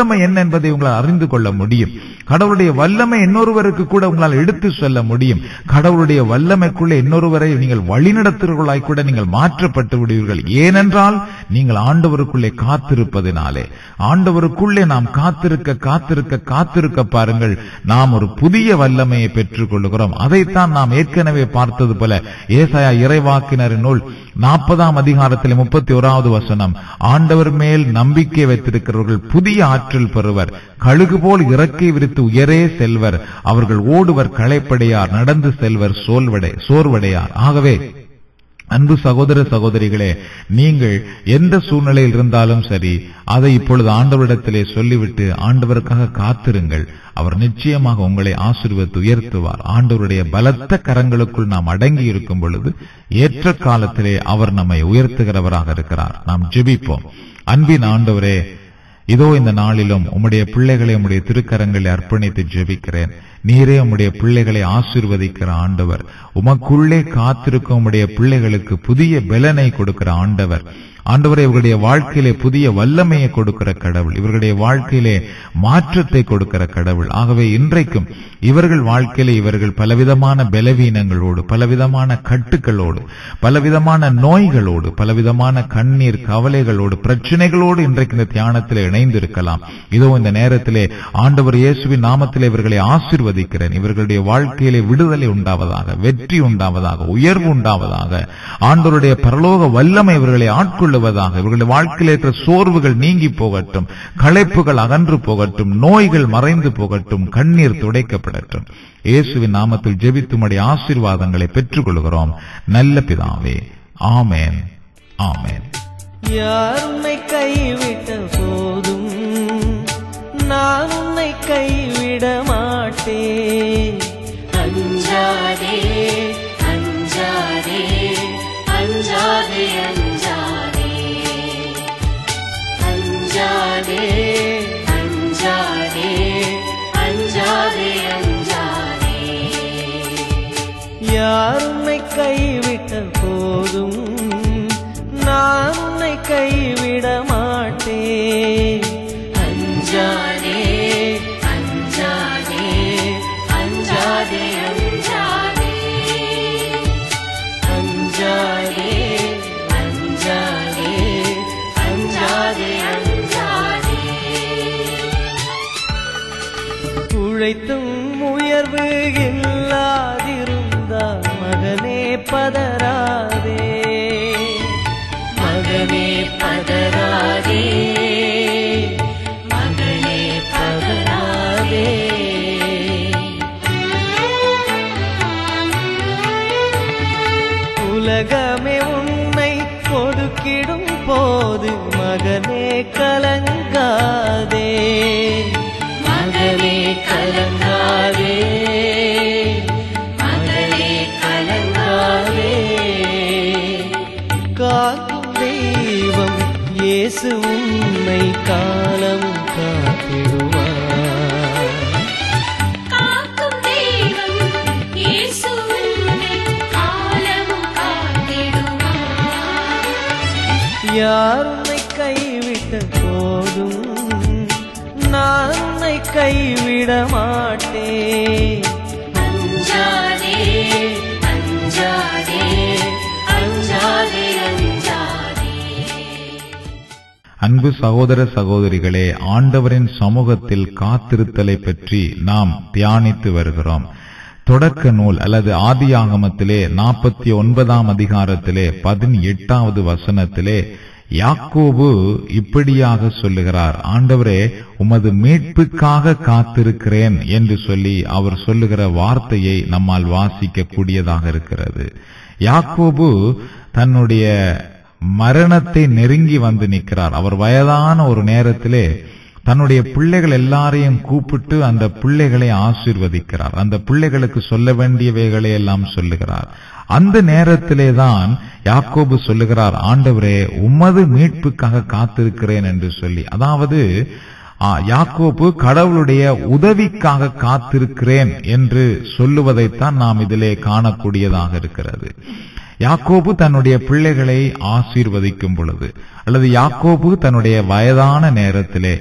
வல்லமை என்ன என்பதை உங்களால் அறிந்து கொள்ள முடியும் கடவுளுடைய வல்லமை இன்னொருவருக்கு கூட உங்களால் எடுத்து சொல்ல முடியும் கடவுளுடைய வல்லமைக்குள்ளே இன்னொருவரை நீங்கள் வழிநடத்துகிறவர்களாய் கூட நீங்கள் மாற்றப்பட்டு விடுவீர்கள் ஏனென்றால் நீங்கள் ஆண்டவருக்குள்ளே காத்திருப்பதினாலே ஆண்டவருக்குள்ளே நாம் காத்திருக்க காத்திருக்க காத்திருக்க பாருங்கள் நாம் ஒரு புதிய வல்லமையை பெற்றுக் கொள்ளுகிறோம் அதைத்தான் நாம் ஏற்கனவே பார்த்தது போல ஏசாயா இறைவாக்கினரின் நூல் நாற்பதாம் அதிகாரத்தில் முப்பத்தி ஓராவது வசனம் ஆண்டவர் மேல் நம்பிக்கை வைத்திருக்கிறவர்கள் புதிய ஆற்றல் பெறுவர் கழுகு போல் இறக்கை விரித்து உயரே செல்வர் அவர்கள் ஓடுவர் களைப்படையார் நடந்து செல்வர் சோல்வடை சோர்வடையார் ஆகவே அன்பு சகோதர சகோதரிகளே நீங்கள் எந்த சூழ்நிலையில் இருந்தாலும் சரி அதை இப்பொழுது ஆண்டவரிடத்திலே சொல்லிவிட்டு ஆண்டவருக்காக காத்திருங்கள் அவர் நிச்சயமாக உங்களை ஆசீர்வதித்து உயர்த்துவார் ஆண்டவருடைய பலத்த கரங்களுக்குள் நாம் அடங்கி இருக்கும் பொழுது ஏற்ற காலத்திலே அவர் நம்மை உயர்த்துகிறவராக இருக்கிறார் நாம் ஜெபிப்போம் அன்பின் ஆண்டவரே இதோ இந்த நாளிலும் உம்முடைய பிள்ளைகளை உம்முடைய திருக்கரங்களை அர்ப்பணித்து ஜெபிக்கிறேன் நீரே உம்முடைய பிள்ளைகளை ஆசீர்வதிக்கிற ஆண்டவர் உமக்குள்ளே காத்திருக்கும் உம்முடைய பிள்ளைகளுக்கு புதிய பலனை கொடுக்கிற ஆண்டவர் ஆண்டவரை இவர்களுடைய வாழ்க்கையிலே புதிய வல்லமையை கொடுக்கிற கடவுள் இவர்களுடைய வாழ்க்கையிலே மாற்றத்தை கொடுக்கிற கடவுள் ஆகவே இன்றைக்கும் இவர்கள் வாழ்க்கையிலே இவர்கள் பலவிதமான பலவீனங்களோடு பலவிதமான கட்டுகளோடு பலவிதமான நோய்களோடு பலவிதமான கண்ணீர் கவலைகளோடு பிரச்சனைகளோடு இன்றைக்கு இந்த தியானத்திலே இணைந்திருக்கலாம் இதோ இந்த நேரத்திலே ஆண்டவர் இயேசுவின் நாமத்திலே இவர்களை ஆசிர்வதிக்கிறேன் இவர்களுடைய வாழ்க்கையிலே விடுதலை உண்டாவதாக வெற்றி உண்டாவதாக உயர்வு உண்டாவதாக ஆண்டவருடைய பரலோக வல்லமை இவர்களை ஆட்கொள்ளுவதாக இவர்களுடைய வாழ்க்கையில் இருக்கிற சோர்வுகள் நீங்கி போகட்டும் களைப்புகள் அகன்று போகட்டும் நோய்கள் மறைந்து போகட்டும் கண்ணீர் துடைக்கப்படட்டும் இயேசுவின் நாமத்தில் ஜெபித்துமடி ஆசீர்வாதங்களை பெற்றுக் கொள்கிறோம் நல்ல பிதாவே ஆமேன் ஆமேன் யார் உன்னை கைவிட்ட போதும் நான் உன்னை கைவிட மாட்டேன் அஞ்சாதே அஞ்சாதே அஞ்சாதே அஞ்சாதே அஞ்சாதே அஞ்சாதே அஞ்சாதே அஞ்சாதே யார் உன்னை கைவிட்ட போதும் நான் உன்னை கைவிட மாட்டேன் அஞ்சாதே அஞ்சாதே அஞ்சாதே அஞ்சாதே அஞ்சாதே அஞ்சாதே அஞ்சாதே அஞ்சாதே உழைத்தும் உயர்வு இல்லாதிருந்தால் மகனே பதறாதே மகனே பதறாதே மகனே பதறாதே உலகமே உன்னை ஒதுக்கிடும் போது மகனே கலங்காதே மகனே கலங்காதே மகனே கலங்காதே காக்கும் தெய்வம் இயேசு உன்னை காலம் காத்திடுவார் காக்கும் தெய்வம் இயேசு உன்னை காலமும் காத்திடுவார் யார் உன்னை கைவிட்ட போதும் நான் உன்னை கைவிட மாட்டேன் அஞ்சாதே அஞ்சாதே அஞ்சாதே அஞ்சாதே அன்பு சகோதர சகோதரிகளே ஆண்டவரின் சமூகத்தில் காத்திருத்தலை பற்றி நாம் தியானித்து வருகிறோம் தொடக்க நூல் அல்லது ஆதியாகமத்திலே நாற்பத்தி ஒன்பதாம் அதிகாரத்திலே பதினெட்டாவது வசனத்திலே யாக்கோபு இப்படியாக சொல்லுகிறார் ஆண்டவரே உமது மீட்புக்காக காத்திருக்கிறேன் என்று சொல்லி அவர் சொல்லுகிற வார்த்தையை நம்மால் வாசிக்க கூடியதாக இருக்கிறது யாக்கோபு தன்னுடைய மரணத்தை நெருங்கி வந்து நிற்கிறார் அவர் வயதான ஒரு நேரத்திலே தன்னுடைய பிள்ளைகள் எல்லாரையும் கூப்பிட்டு அந்த பிள்ளைகளை ஆசீர்வதிக்கிறார் அந்த பிள்ளைகளுக்கு சொல்ல வேண்டியவைகளை எல்லாம் சொல்லுகிறார் அந்த நேரத்திலே தான் யாக்கோபு சொல்லுகிறார் ஆண்டவரே உமது மீட்புக்காக காத்திருக்கிறேன் என்று சொல்லி அதாவது ஆ, யாக்கோபு கடவுளுடைய உதவிக்காக காத்திருக்கிறேன் என்று சொல்லுவதைத்தான் நாம் இதிலே காணக்கூடியதாக இருக்கிறது யாக்கோபு தன்னுடைய பிள்ளைகளை ஆசீர்வதிக்கும் பொழுது அல்லது யாக்கோபு தன்னுடைய வயதான நேரத்திலே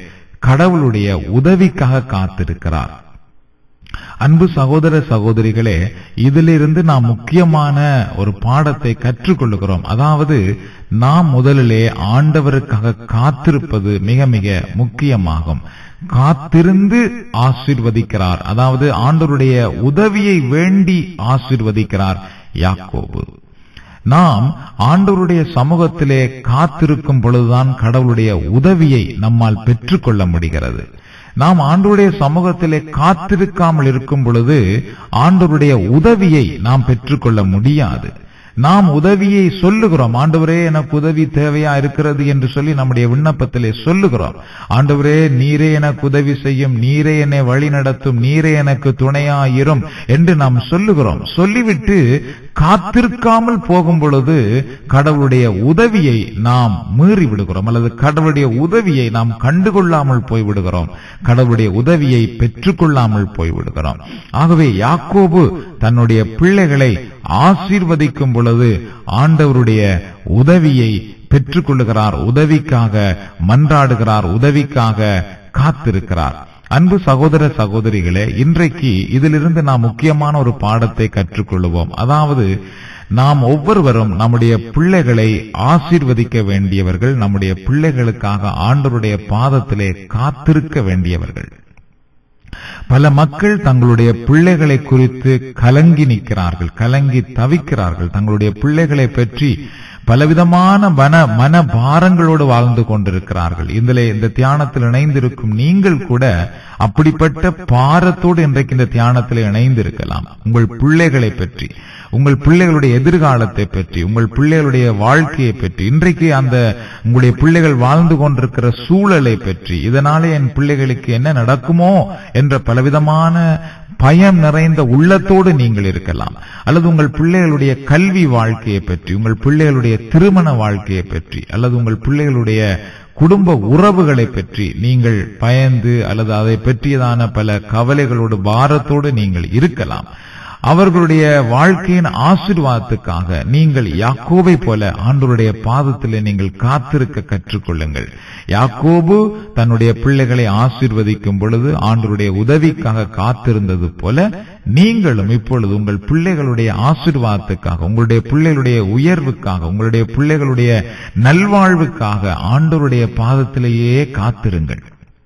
கடவுளுடைய உதவிக்காக காத்திருக்கிறார் அன்பு சகோதர சகோதரிகளே இதிலிருந்து நாம் முக்கியமான ஒரு பாடத்தை கற்றுக்கொள்கிறோம் அதாவது நாம் முதலிலே ஆண்டவருக்காக காத்திருப்பது மிக மிக முக்கியமாகும் காத்திருந்து ஆசிர்வதிக்கிறார் அதாவது ஆண்டவருடைய உதவியை வேண்டி ஆசிர்வதிக்கிறார் யாக்கோபு நாம் ஆண்டவருடைய சமூகத்திலே காத்திருக்கும் பொழுதுதான் கடவுளுடைய உதவியை நம்மால் பெற்றுக்கொள்ள முடிகிறது நாம் ஆண்டவருடைய சமூகத்திலே காத்திருக்காமல் இருக்கும் பொழுது ஆண்டவருடைய உதவியை நாம் பெற்றுக்கொள்ள முடியாது நாம் உதவியை சொல்லுகிறோம் ஆண்டவரே எனக்கு உதவி தேவையா இருக்கிறது என்று சொல்லி நம்முடைய விண்ணப்பத்திலே சொல்லுகிறோம் ஆண்டவரே நீரே எனக்கு உதவி செய்யும் நீரே என்னை வழி நடத்தும் நீரே எனக்கு துணையாயிரும் என்று நாம் சொல்லுகிறோம் சொல்லிவிட்டு காத்திருக்காமல் போகும் பொழுது கடவுளுடைய உதவியை நாம் மீறி விடுகிறோம் அல்லது கடவுளுடைய உதவியை நாம் கண்டுகொள்ளாமல் போய்விடுகிறோம் கடவுளுடைய உதவியை பெற்றுக்கொள்ளாமல் போய்விடுகிறோம் ஆகவே யாக்கோபு தன்னுடைய பிள்ளைகளை ஆசீர்வதிக்கும் பொழுது ஆண்டவருடைய உதவியை பெற்றுக்கொள்ளுகிறார் உதவிக்காக மன்றாடுகிறார் உதவிக்காக காத்திருக்கிறார் அன்பு சகோதர சகோதரிகளே இன்றைக்கு இதிலிருந்து நாம் முக்கியமான ஒரு பாடத்தை கற்றுக்கொள்வோம் அதாவது நாம் ஒவ்வொருவரும் நம்முடைய பிள்ளைகளை ஆசீர்வதிக்க வேண்டியவர்கள் நம்முடைய பிள்ளைகளுக்காக ஆண்டவருடைய பாதத்திலே காத்திருக்க வேண்டியவர்கள் பல மக்கள் தங்களுடைய பிள்ளைகளை குறித்து கலங்கி நிற்கிறார்கள் கலங்கி தவிக்கிறார்கள் தங்களுடைய பிள்ளைகளை பற்றி பலவிதமான மன மன பாரங்களோடு வாழ்ந்து கொண்டிருக்கிறார்கள் இதிலே இந்த தியானத்தில் இணைந்திருக்கும் நீங்கள் கூட அப்படிப்பட்ட பாரத்தோடு இன்றைக்கு இந்த தியானத்தில் இணைந்திருக்கலாம் உங்கள் பிள்ளைகளை பற்றி உங்கள் பிள்ளைகளுடைய எதிர்காலத்தை பற்றி உங்கள் பிள்ளைகளுடைய வாழ்க்கையை பற்றி இன்றைக்கு அந்த உங்களுடைய பிள்ளைகள் வாழ்ந்து கொண்டிருக்கிற சூழலை பற்றி இதனாலே என் பிள்ளைகளுக்கு என்ன நடக்குமோ என்ற பலவிதமான பயம் நிறைந்த உள்ளத்தோடு நீங்கள் இருக்கலாம் அல்லது உங்கள் பிள்ளைகளுடைய கல்வி வாழ்க்கையை பற்றி உங்கள் பிள்ளைகளுடைய திருமண வாழ்க்கையை பற்றி அல்லது உங்கள் பிள்ளைகளுடைய குடும்ப உறவுகளை பற்றி நீங்கள் பயந்து அல்லது அதை பற்றியதான பல கவலைகளோடு பாரத்தோடு நீங்கள் இருக்கலாம் அவர்களுடைய வாழ்க்கையின் ஆசீர்வாதத்துக்காக நீங்கள் யாக்கோபை போல ஆண்டவருடைய பாதத்திலே நீங்கள் காத்திருக்க கற்றுக்கொள்ளுங்கள் யாக்கோபு தன்னுடைய பிள்ளைகளை ஆசீர்வதிக்கும் பொழுது ஆண்டவருடைய உதவிக்காக காத்திருந்தது போல நீங்களும் இப்பொழுது உங்கள் பிள்ளைகளுடைய ஆசீர்வாதத்துக்காக உங்களுடைய பிள்ளைகளுடைய உயர்வுக்காக உங்களுடைய பிள்ளைகளுடைய நல்வாழ்வுக்காக ஆண்டவருடைய பாதத்திலேயே காத்திருங்கள்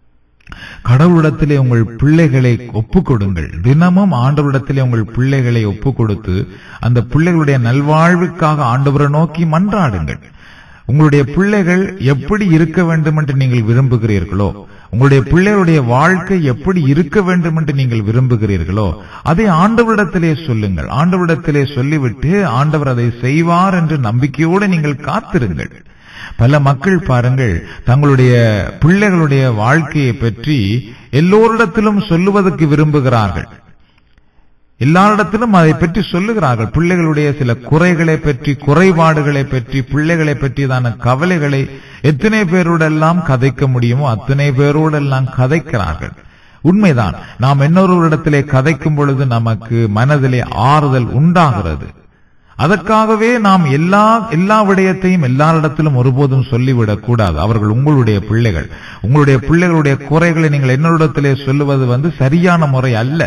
கடவுளிடத்திலே உங்கள் பிள்ளைகளை ஒப்புக் கொடுங்கள் தினமும் ஆண்டவரிடத்திலே உங்கள் பிள்ளைகளை ஒப்புக் கொடுத்து அந்த பிள்ளைகளுடைய நல்வாழ்வுக்காக ஆண்டவரை நோக்கி மன்றாடுங்கள் உங்களுடைய பிள்ளைகள் எப்படி இருக்க வேண்டும் என்று நீங்கள் விரும்புகிறீர்களோ உங்களுடைய பிள்ளைகளுடைய வாழ்க்கை எப்படி இருக்க வேண்டும் என்று நீங்கள் விரும்புகிறீர்களோ அதை ஆண்டவரிடத்திலே சொல்லுங்கள் ஆண்டவரிடத்திலே சொல்லிவிட்டு ஆண்டவர் அதை செய்வார் என்று நம்பிக்கையோடு நீங்கள் காத்திருங்கள் பல மக்கள் பாருங்கள் தங்களுடைய பிள்ளைகளுடைய வாழ்க்கையை பற்றி எல்லோரிடத்திலும் சொல்லுவதற்கு விரும்புகிறார்கள் எல்லாரிடத்திலும் அதை பற்றி சொல்லுகிறார்கள் பிள்ளைகளுடைய சில குறைகளை பற்றி குறைபாடுகளை பற்றி பிள்ளைகளை பற்றியதான கவலைகளை எத்தனை பேரோடெல்லாம் கதைக்க முடியுமோ அத்தனை பேரோடெல்லாம் கதைக்கிறார்கள் உண்மைதான் நாம் இன்னொருவரிடத்திலே கதைக்கும் பொழுது நமக்கு மனதிலே ஆறுதல் உண்டாகிறது அதற்காகவே நாம் எல்லா எல்லா விடயத்தையும் எல்லாரிடத்திலும் ஒருபோதும் சொல்லிவிடக் கூடாது அவர்கள் உங்களுடைய பிள்ளைகள் உங்களுடைய பிள்ளைகளுடைய குறைகளை நீங்கள் என்னிடத்திலே சொல்லுவது வந்து சரியான முறை அல்ல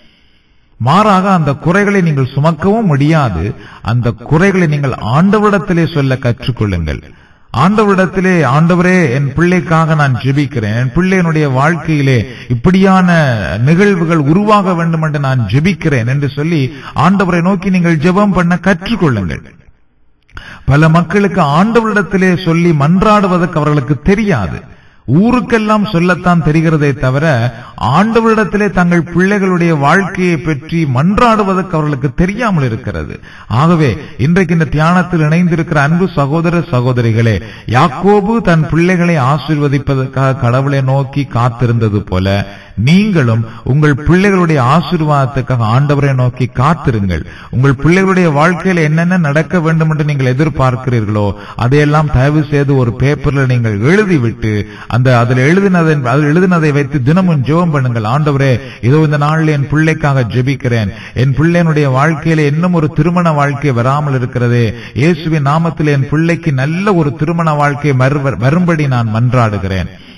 மாறாக அந்த குறைகளை நீங்கள் சுமக்கவும் முடியாது அந்த குறைகளை நீங்கள் ஆண்டவரிடத்திலே சொல்ல கற்றுக்கொள்ளுங்கள் ஆண்டவரிடத்திலே ஆண்டவரே என் பிள்ளைக்காக நான் ஜெபிக்கிறேன் என் பிள்ளையினுடைய வாழ்க்கையிலே இப்படியான நிகழ்வுகள் உருவாக வேண்டும் என்று நான் ஜெபிக்கிறேன் என்று சொல்லி ஆண்டவரை நோக்கி நீங்கள் ஜெபம் பண்ண கற்றுக்கொள்ளுங்கள் பல மக்களுக்கு ஆண்டவரிடத்திலே சொல்லி மன்றாடுவதற்கு அவர்களுக்கு தெரியாது ஊருக்கெல்லாம் சொல்லத்தான் தெரிகிறதே தவிர ஆண்டவரிடத்திலே தங்கள் பிள்ளைகளுடைய வாழ்க்கையை பற்றி மன்றாடுவதற்கு அவர்களுக்கு தெரியாமல் இருக்கிறது ஆகவே இன்றைக்கு இந்த தியானத்தில் இணைந்திருக்கிற அன்பு சகோதர சகோதரிகளே யாக்கோபு தன் பிள்ளைகளை ஆசீர்வதிப்பதற்காக கடவுளை நோக்கி காத்திருந்தது போல நீங்களும் உங்கள் பிள்ளைகளுடைய ஆசீர்வாதத்துக்காக ஆண்டவரை நோக்கி காத்திருங்கள் உங்கள் பிள்ளைகளுடைய வாழ்க்கையில் என்னென்ன நடக்க வேண்டும் என்று நீங்கள் எதிர்பார்க்கிறீர்களோ அதையெல்லாம் தயவு செய்து ஒரு பேப்பர்ல நீங்கள் எழுதிவிட்டு அந்த அதில் எழுதினதை அதில் எழுதினதை வைத்து தினமும் ஜெபம் பண்ணுங்கள் ஆண்டவரே இதோ இந்த நாளில் என் பிள்ளைக்காக ஜெபிக்கிறேன் என் பிள்ளையனுடைய வாழ்க்கையில இன்னும் ஒரு திருமண வாழ்க்கை வராமல் இருக்கிறதே இயேசுவின் நாமத்தில் என் பிள்ளைக்கு நல்ல ஒரு திருமண வாழ்க்கை மறு- வரும்படி நான் மன்றாடுகிறேன்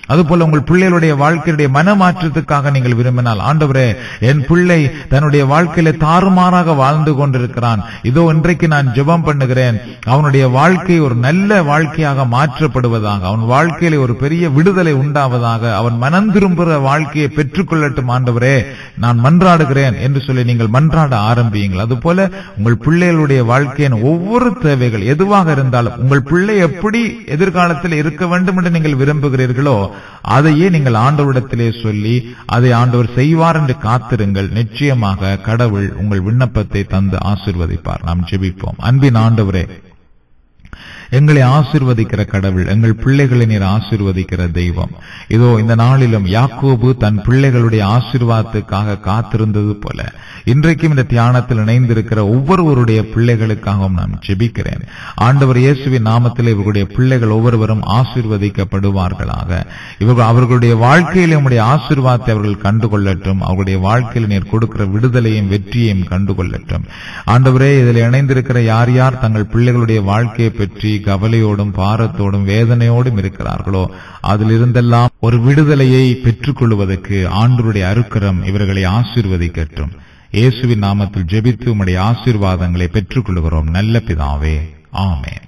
அதுபோல உங்கள் பிள்ளைகளுடைய வாழ்க்கையுடைய மனமாற்றத்துக்காக நீங்கள் விரும்பினால் ஆண்டவரே என் பிள்ளை தன்னுடைய வாழ்க்கையில தாறுமாறாக வாழ்ந்து கொண்டிருக்கிறான் இதோ இன்றைக்கு நான் ஜெபம் பண்ணுகிறேன் அவனுடைய வாழ்க்கை ஒரு நல்ல வாழ்க்கையாக மாற்றப்படுவதாக அவன் வாழ்க்கையில ஒரு பெரிய விடுதலை உண்டாவதாக அவன் மனம் திரும்புகிற வாழ்க்கையை பெற்றுக்கொள்ளட்டும் ஆண்டவரே நான் மன்றாடுகிறேன் என்று சொல்லி நீங்கள் மன்றாட ஆரம்பியுங்கள் அதுபோல உங்கள் பிள்ளைகளுடைய வாழ்க்கையின் ஒவ்வொரு தேவைகள் எதுவாக இருந்தாலும் உங்கள் பிள்ளை எப்படி எதிர்காலத்தில் இருக்க வேண்டும் என்று நீங்கள் விரும்புகிறீர்களோ அதையே நீங்கள் ஆண்டவரிடத்திலே சொல்லி அதை ஆண்டவர் செய்வார் என்று காத்திருங்கள் நிச்சயமாக கடவுள் உங்கள் விண்ணப்பத்தை தந்து ஆசிர்வதிப்பார் நாம் ஜெபிப்போம் அன்பின் ஆண்டவரே எங்களை ஆசிர்வதிக்கிற கடவுள் எங்கள் பிள்ளைகளை நீர் ஆசிர்வதிக்கிற தெய்வம் இதோ இந்த நாளிலும் யாக்கோபு தன் பிள்ளைகளுடைய ஆசீர்வாதத்துக்காக காத்திருந்தது போல இன்றைக்கும் இந்த தியானத்தில் இணைந்திருக்கிற ஒவ்வொருவருடைய பிள்ளைகளுக்காகவும் நான் ஜெபிக்கிறேன் ஆண்டவர் இயேசுவின் நாமத்தில் இவர்களுடைய பிள்ளைகள் ஒவ்வொருவரும் ஆசீர்வதிக்கப்படுவார்களாக இவர்கள் அவர்களுடைய வாழ்க்கையில் உம்முடைய ஆசீர்வாதத்தை அவர்கள் கண்டுகொள்ளட்டும் அவர்களுடைய வாழ்க்கையில் நீர் கொடுக்கிற விடுதலையும் வெற்றியையும் கண்டுகொள்ளட்டும் ஆண்டவரே இதில் இணைந்திருக்கிற யார் யார் தங்கள் பிள்ளைகளுடைய வாழ்க்கையை பற்றி கவலையோடும் பாரத்தோடும் வேதனையோடும் இருக்கிறார்களோ அதிலிருந்தெல்லாம் ஒரு விடுதலையை பெற்றுக் கொள்வதற்கு ஆண்டவருடைய அருக்கரம் இவர்களை ஆசீர்வதிக்கட்டும் இயேசுவின் நாமத்தில் ஜெபித்து உம்முடைய ஆசீர்வாதங்களை பெற்றுக் கொள்கிறோம் நல்ல பிதாவே ஆமென்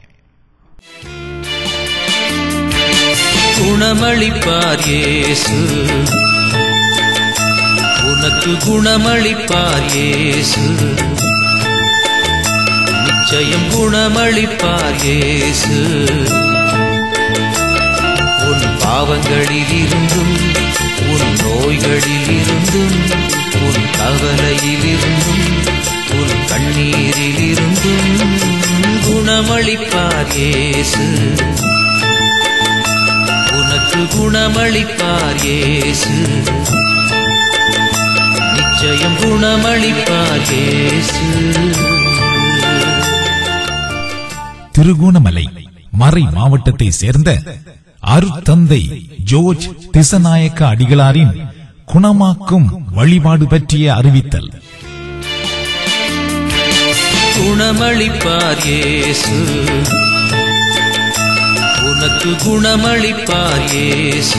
குணமளிப்பார் இயேசு உனக்கு குணமளிப்பார் இயேசு நிச்சயம் குணமளிப்பார் இயேசு உன் பாவங்களில் இருந்தும் உன் நோய்களில் இருந்தும் உன் கவலையில் இருந்தும் உன் கண்ணீரில் இருந்தும் குணமளிப்பார் இயேசு உனக்கு குணமளிப்பார் இயேசு நிச்சயம் குணமளிப்பார் இயேசு திருகோணமலை மறை மாவட்டத்தை சேர்ந்த அருத்தந்தை ஜோர்ஜ் திசநாயக்க அடிகளாரின் குணமாக்கும் வழிபாடு பற்றிய அறிவித்தல் குணமளிப்பார் இயேசு உனக்கு குணமளிப்பார் இயேசு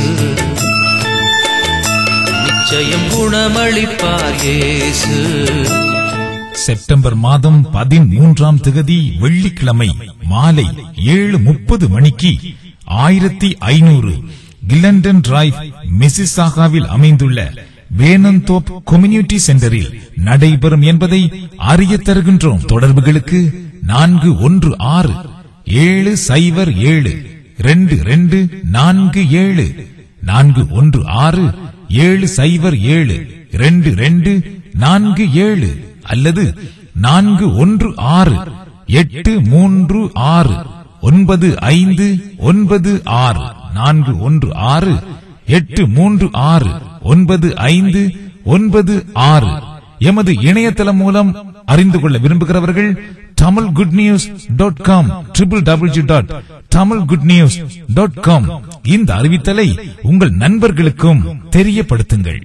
நிச்சயம் குணமளிப்பார் இயேசு செப்டம்பர் மாதம் பதிமூன்றாம் திகதி வெள்ளிக்கிழமை மாலை ஏழு முப்பது மணிக்கு ஆயிரத்தி ஐநூறு கில்லண்டன் டிரைவ் மிசிசாகாவில் அமைந்துள்ள வேனந்தோப் கம்யூனிட்டி சென்டரில் நடைபெறும் என்பதை அறிய தருகின்றோம் தொடர்புகளுக்கு நான்கு ஒன்று ஆறு ஏழு சைபர் ஏழு ரெண்டு ரெண்டு நான்கு ஏழு நான்கு ஒன்று ஆறு ஏழு சைபர் ஏழு ரெண்டு ரெண்டு நான்கு ஏழு அல்லது நான்கு ஒன்று ஆறு எட்டு மூன்று ஆறு ஒன்பது ஐந்து ஒன்பது ஆறு நான்கு ஒன்று ஆறு எட்டு மூன்று ஆறு ஒன்பது ஐந்து ஒன்பது ஆறு எமது இணையதளம் மூலம் அறிந்து கொள்ள விரும்புகிறவர்கள் Tamil good news dot com triple W dot Tamil good news dot com இந்த அறிவித்தலை உங்கள் நண்பர்களுக்கும் தெரியப்படுத்துங்கள்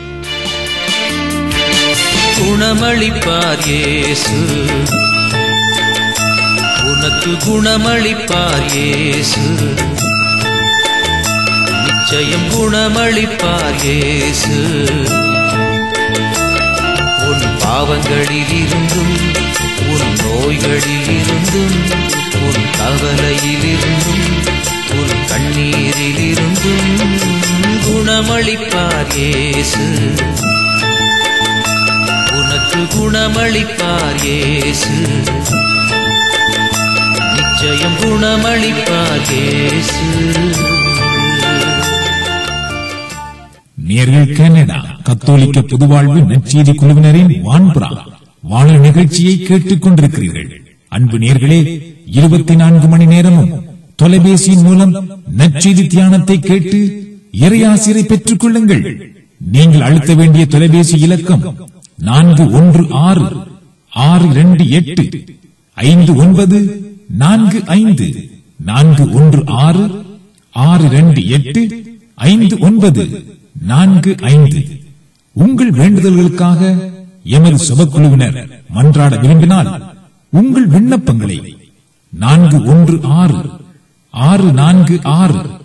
குணமளிப்பார் இயேசு உனக்கு குணமளிப்பார் இயேசு நிச்சயம் குணமளிப்பார் இயேசு உன் பாவங்களில் இருந்தும் உன் நோய்களில் இருந்தும் உன் கவலையில் இருந்தும் உன் கண்ணீரில் இருந்தும் குணமளிப்பார் இயேசு உனக்கு குணமளிப்பார் இயேசு நிச்சயம் குணமளிப்பார் இயேசு நேர்கள் கனடா கத்தோலிக்க பொதுவாழ்வு நற்செய்தி குழுவினரின் வான்புறா வாழல் நிகழ்ச்சியை கேட்டுக் கொண்டிருக்கிறீர்கள் அன்பு நேர்களே இருபத்தி நான்கு மணி நேரமும் தொலைபேசியின் மூலம் நற்செய்தி தியானத்தை கேட்டு இறையாசிரை பெற்றுக் கொள்ளுங்கள் நீங்கள் அழுத்த வேண்டிய தொலைபேசி இலக்கம் நான்கு ஒன்று ஆறு ஆறு இரண்டு எட்டு ஐந்து ஒன்பது நான்கு ஐந்து நான்கு ஒன்று ஆறு ஆறு இரண்டு எட்டு ஐந்து ஒன்பது நான்கு ஐந்து உங்கள் வேண்டுதல்களுக்காக எமது சுபக்குழுவினர் மன்றாட விரும்பினால் உங்கள் விண்ணப்பங்களை நான்கு ஒன்று ஆறு ஆறு நான்கு ஆறு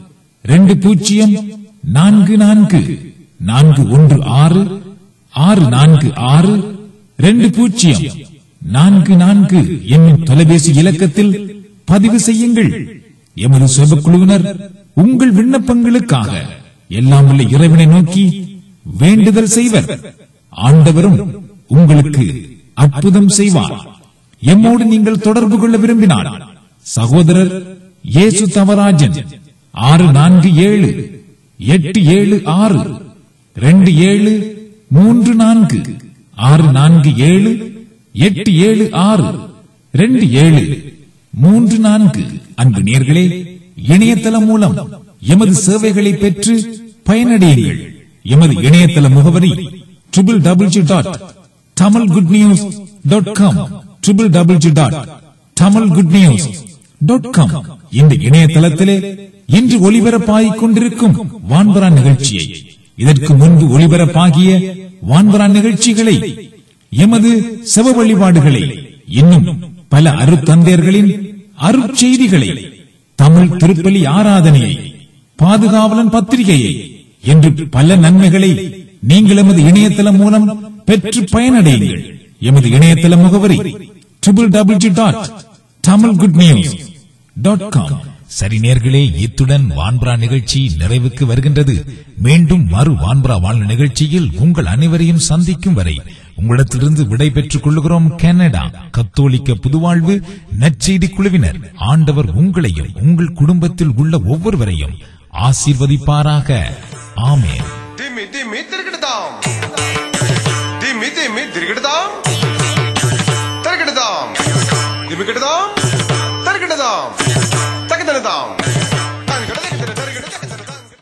ரெண்டு பூஜ்ஜியம் நான்கு நான்கு நான்கு ஒன்று ஆறு ஆறு நான்கு ஆறு ரெண்டு பூஜ்ஜியம் நான்கு நான்கு என்னும் தொலைபேசி இலக்கத்தில் பதிவு செய்யுங்கள் எமது சுபக்குழுவினர் உங்கள் விண்ணப்பங்களுக்காக எல்லாம் உள்ள இறைவனை நோக்கி வேண்டுதல் செய்வர் ஆண்டவரும் உங்களுக்கு அற்புதம் செய்வார் எம்மோடு நீங்கள் தொடர்பு கொள்ள விரும்பினால் சகோதரர் இயேசு தவராஜன் ஆறு நான்கு ஏழு எட்டு ஏழு ஆறு ரெண்டு ஏழு மூன்று நான்கு ஆறு நான்கு ஏழு எட்டு ஏழு ஆறு ரெண்டு ஏழு மூன்று நான்கு அன்பு நேர்களே இணையதளம் மூலம் எமது சேவைகளை பெற்று பயனடையுங்கள் எமது இணையதள முகவரி triple double G dot Tamil good news dot com triple double G dot Tamil good news dot com இந்த இணையதளத்திலே இன்று ஒளிபரப்பாகிக் கொண்டிருக்கும் வான்பரா நிகழ்ச்சியை இதற்கு முன்பு ஒளிபரப்பாகிய வான்பரா நிகழ்ச்சிகளை எமது செவ வழிபாடுகளை இன்னும் பல அருத்தந்தையர்களின் அருட்செய்திகளை தமிழ் திருப்பலி ஆராதனையை பாதுகாவலன் பத்திரிகையை என்று பல நன்மைகளை நீங்கள் எமது இணையதளம் மூலம் பெற்று பயனடையுங்கள் எமது இணையதள முகவரி triple double G dot Tamil good news dot com சரி நேர்களே இத்துடன் வான்பரா நிகழ்ச்சி நிறைவுக்கு வருகின்றது மீண்டும் மறு வான்பரா வாழ்ந்த நிகழ்ச்சியில் உங்கள் அனைவரையும் சந்திக்கும் வரை உங்களிடத்திலிருந்து விடை பெற்றுக் கொள்கிறோம் கனடா கத்தோலிக்க புதுவாழ்வு நற்செய்தி குழுவினர் ஆண்டவர் உங்களையும் உங்கள் குடும்பத்தில் உள்ள ஒவ்வொருவரையும் ஆசீர்வதிப்பாராக ஆமென் திம்மி திம்மி திருக்கிடுதாம் திம்மி திம்மி திருக்கிடுதாம் திருக்கிடுதாம் திம்மி கிடுதாம் திருக்கிடுதாம் தகுதனதாம்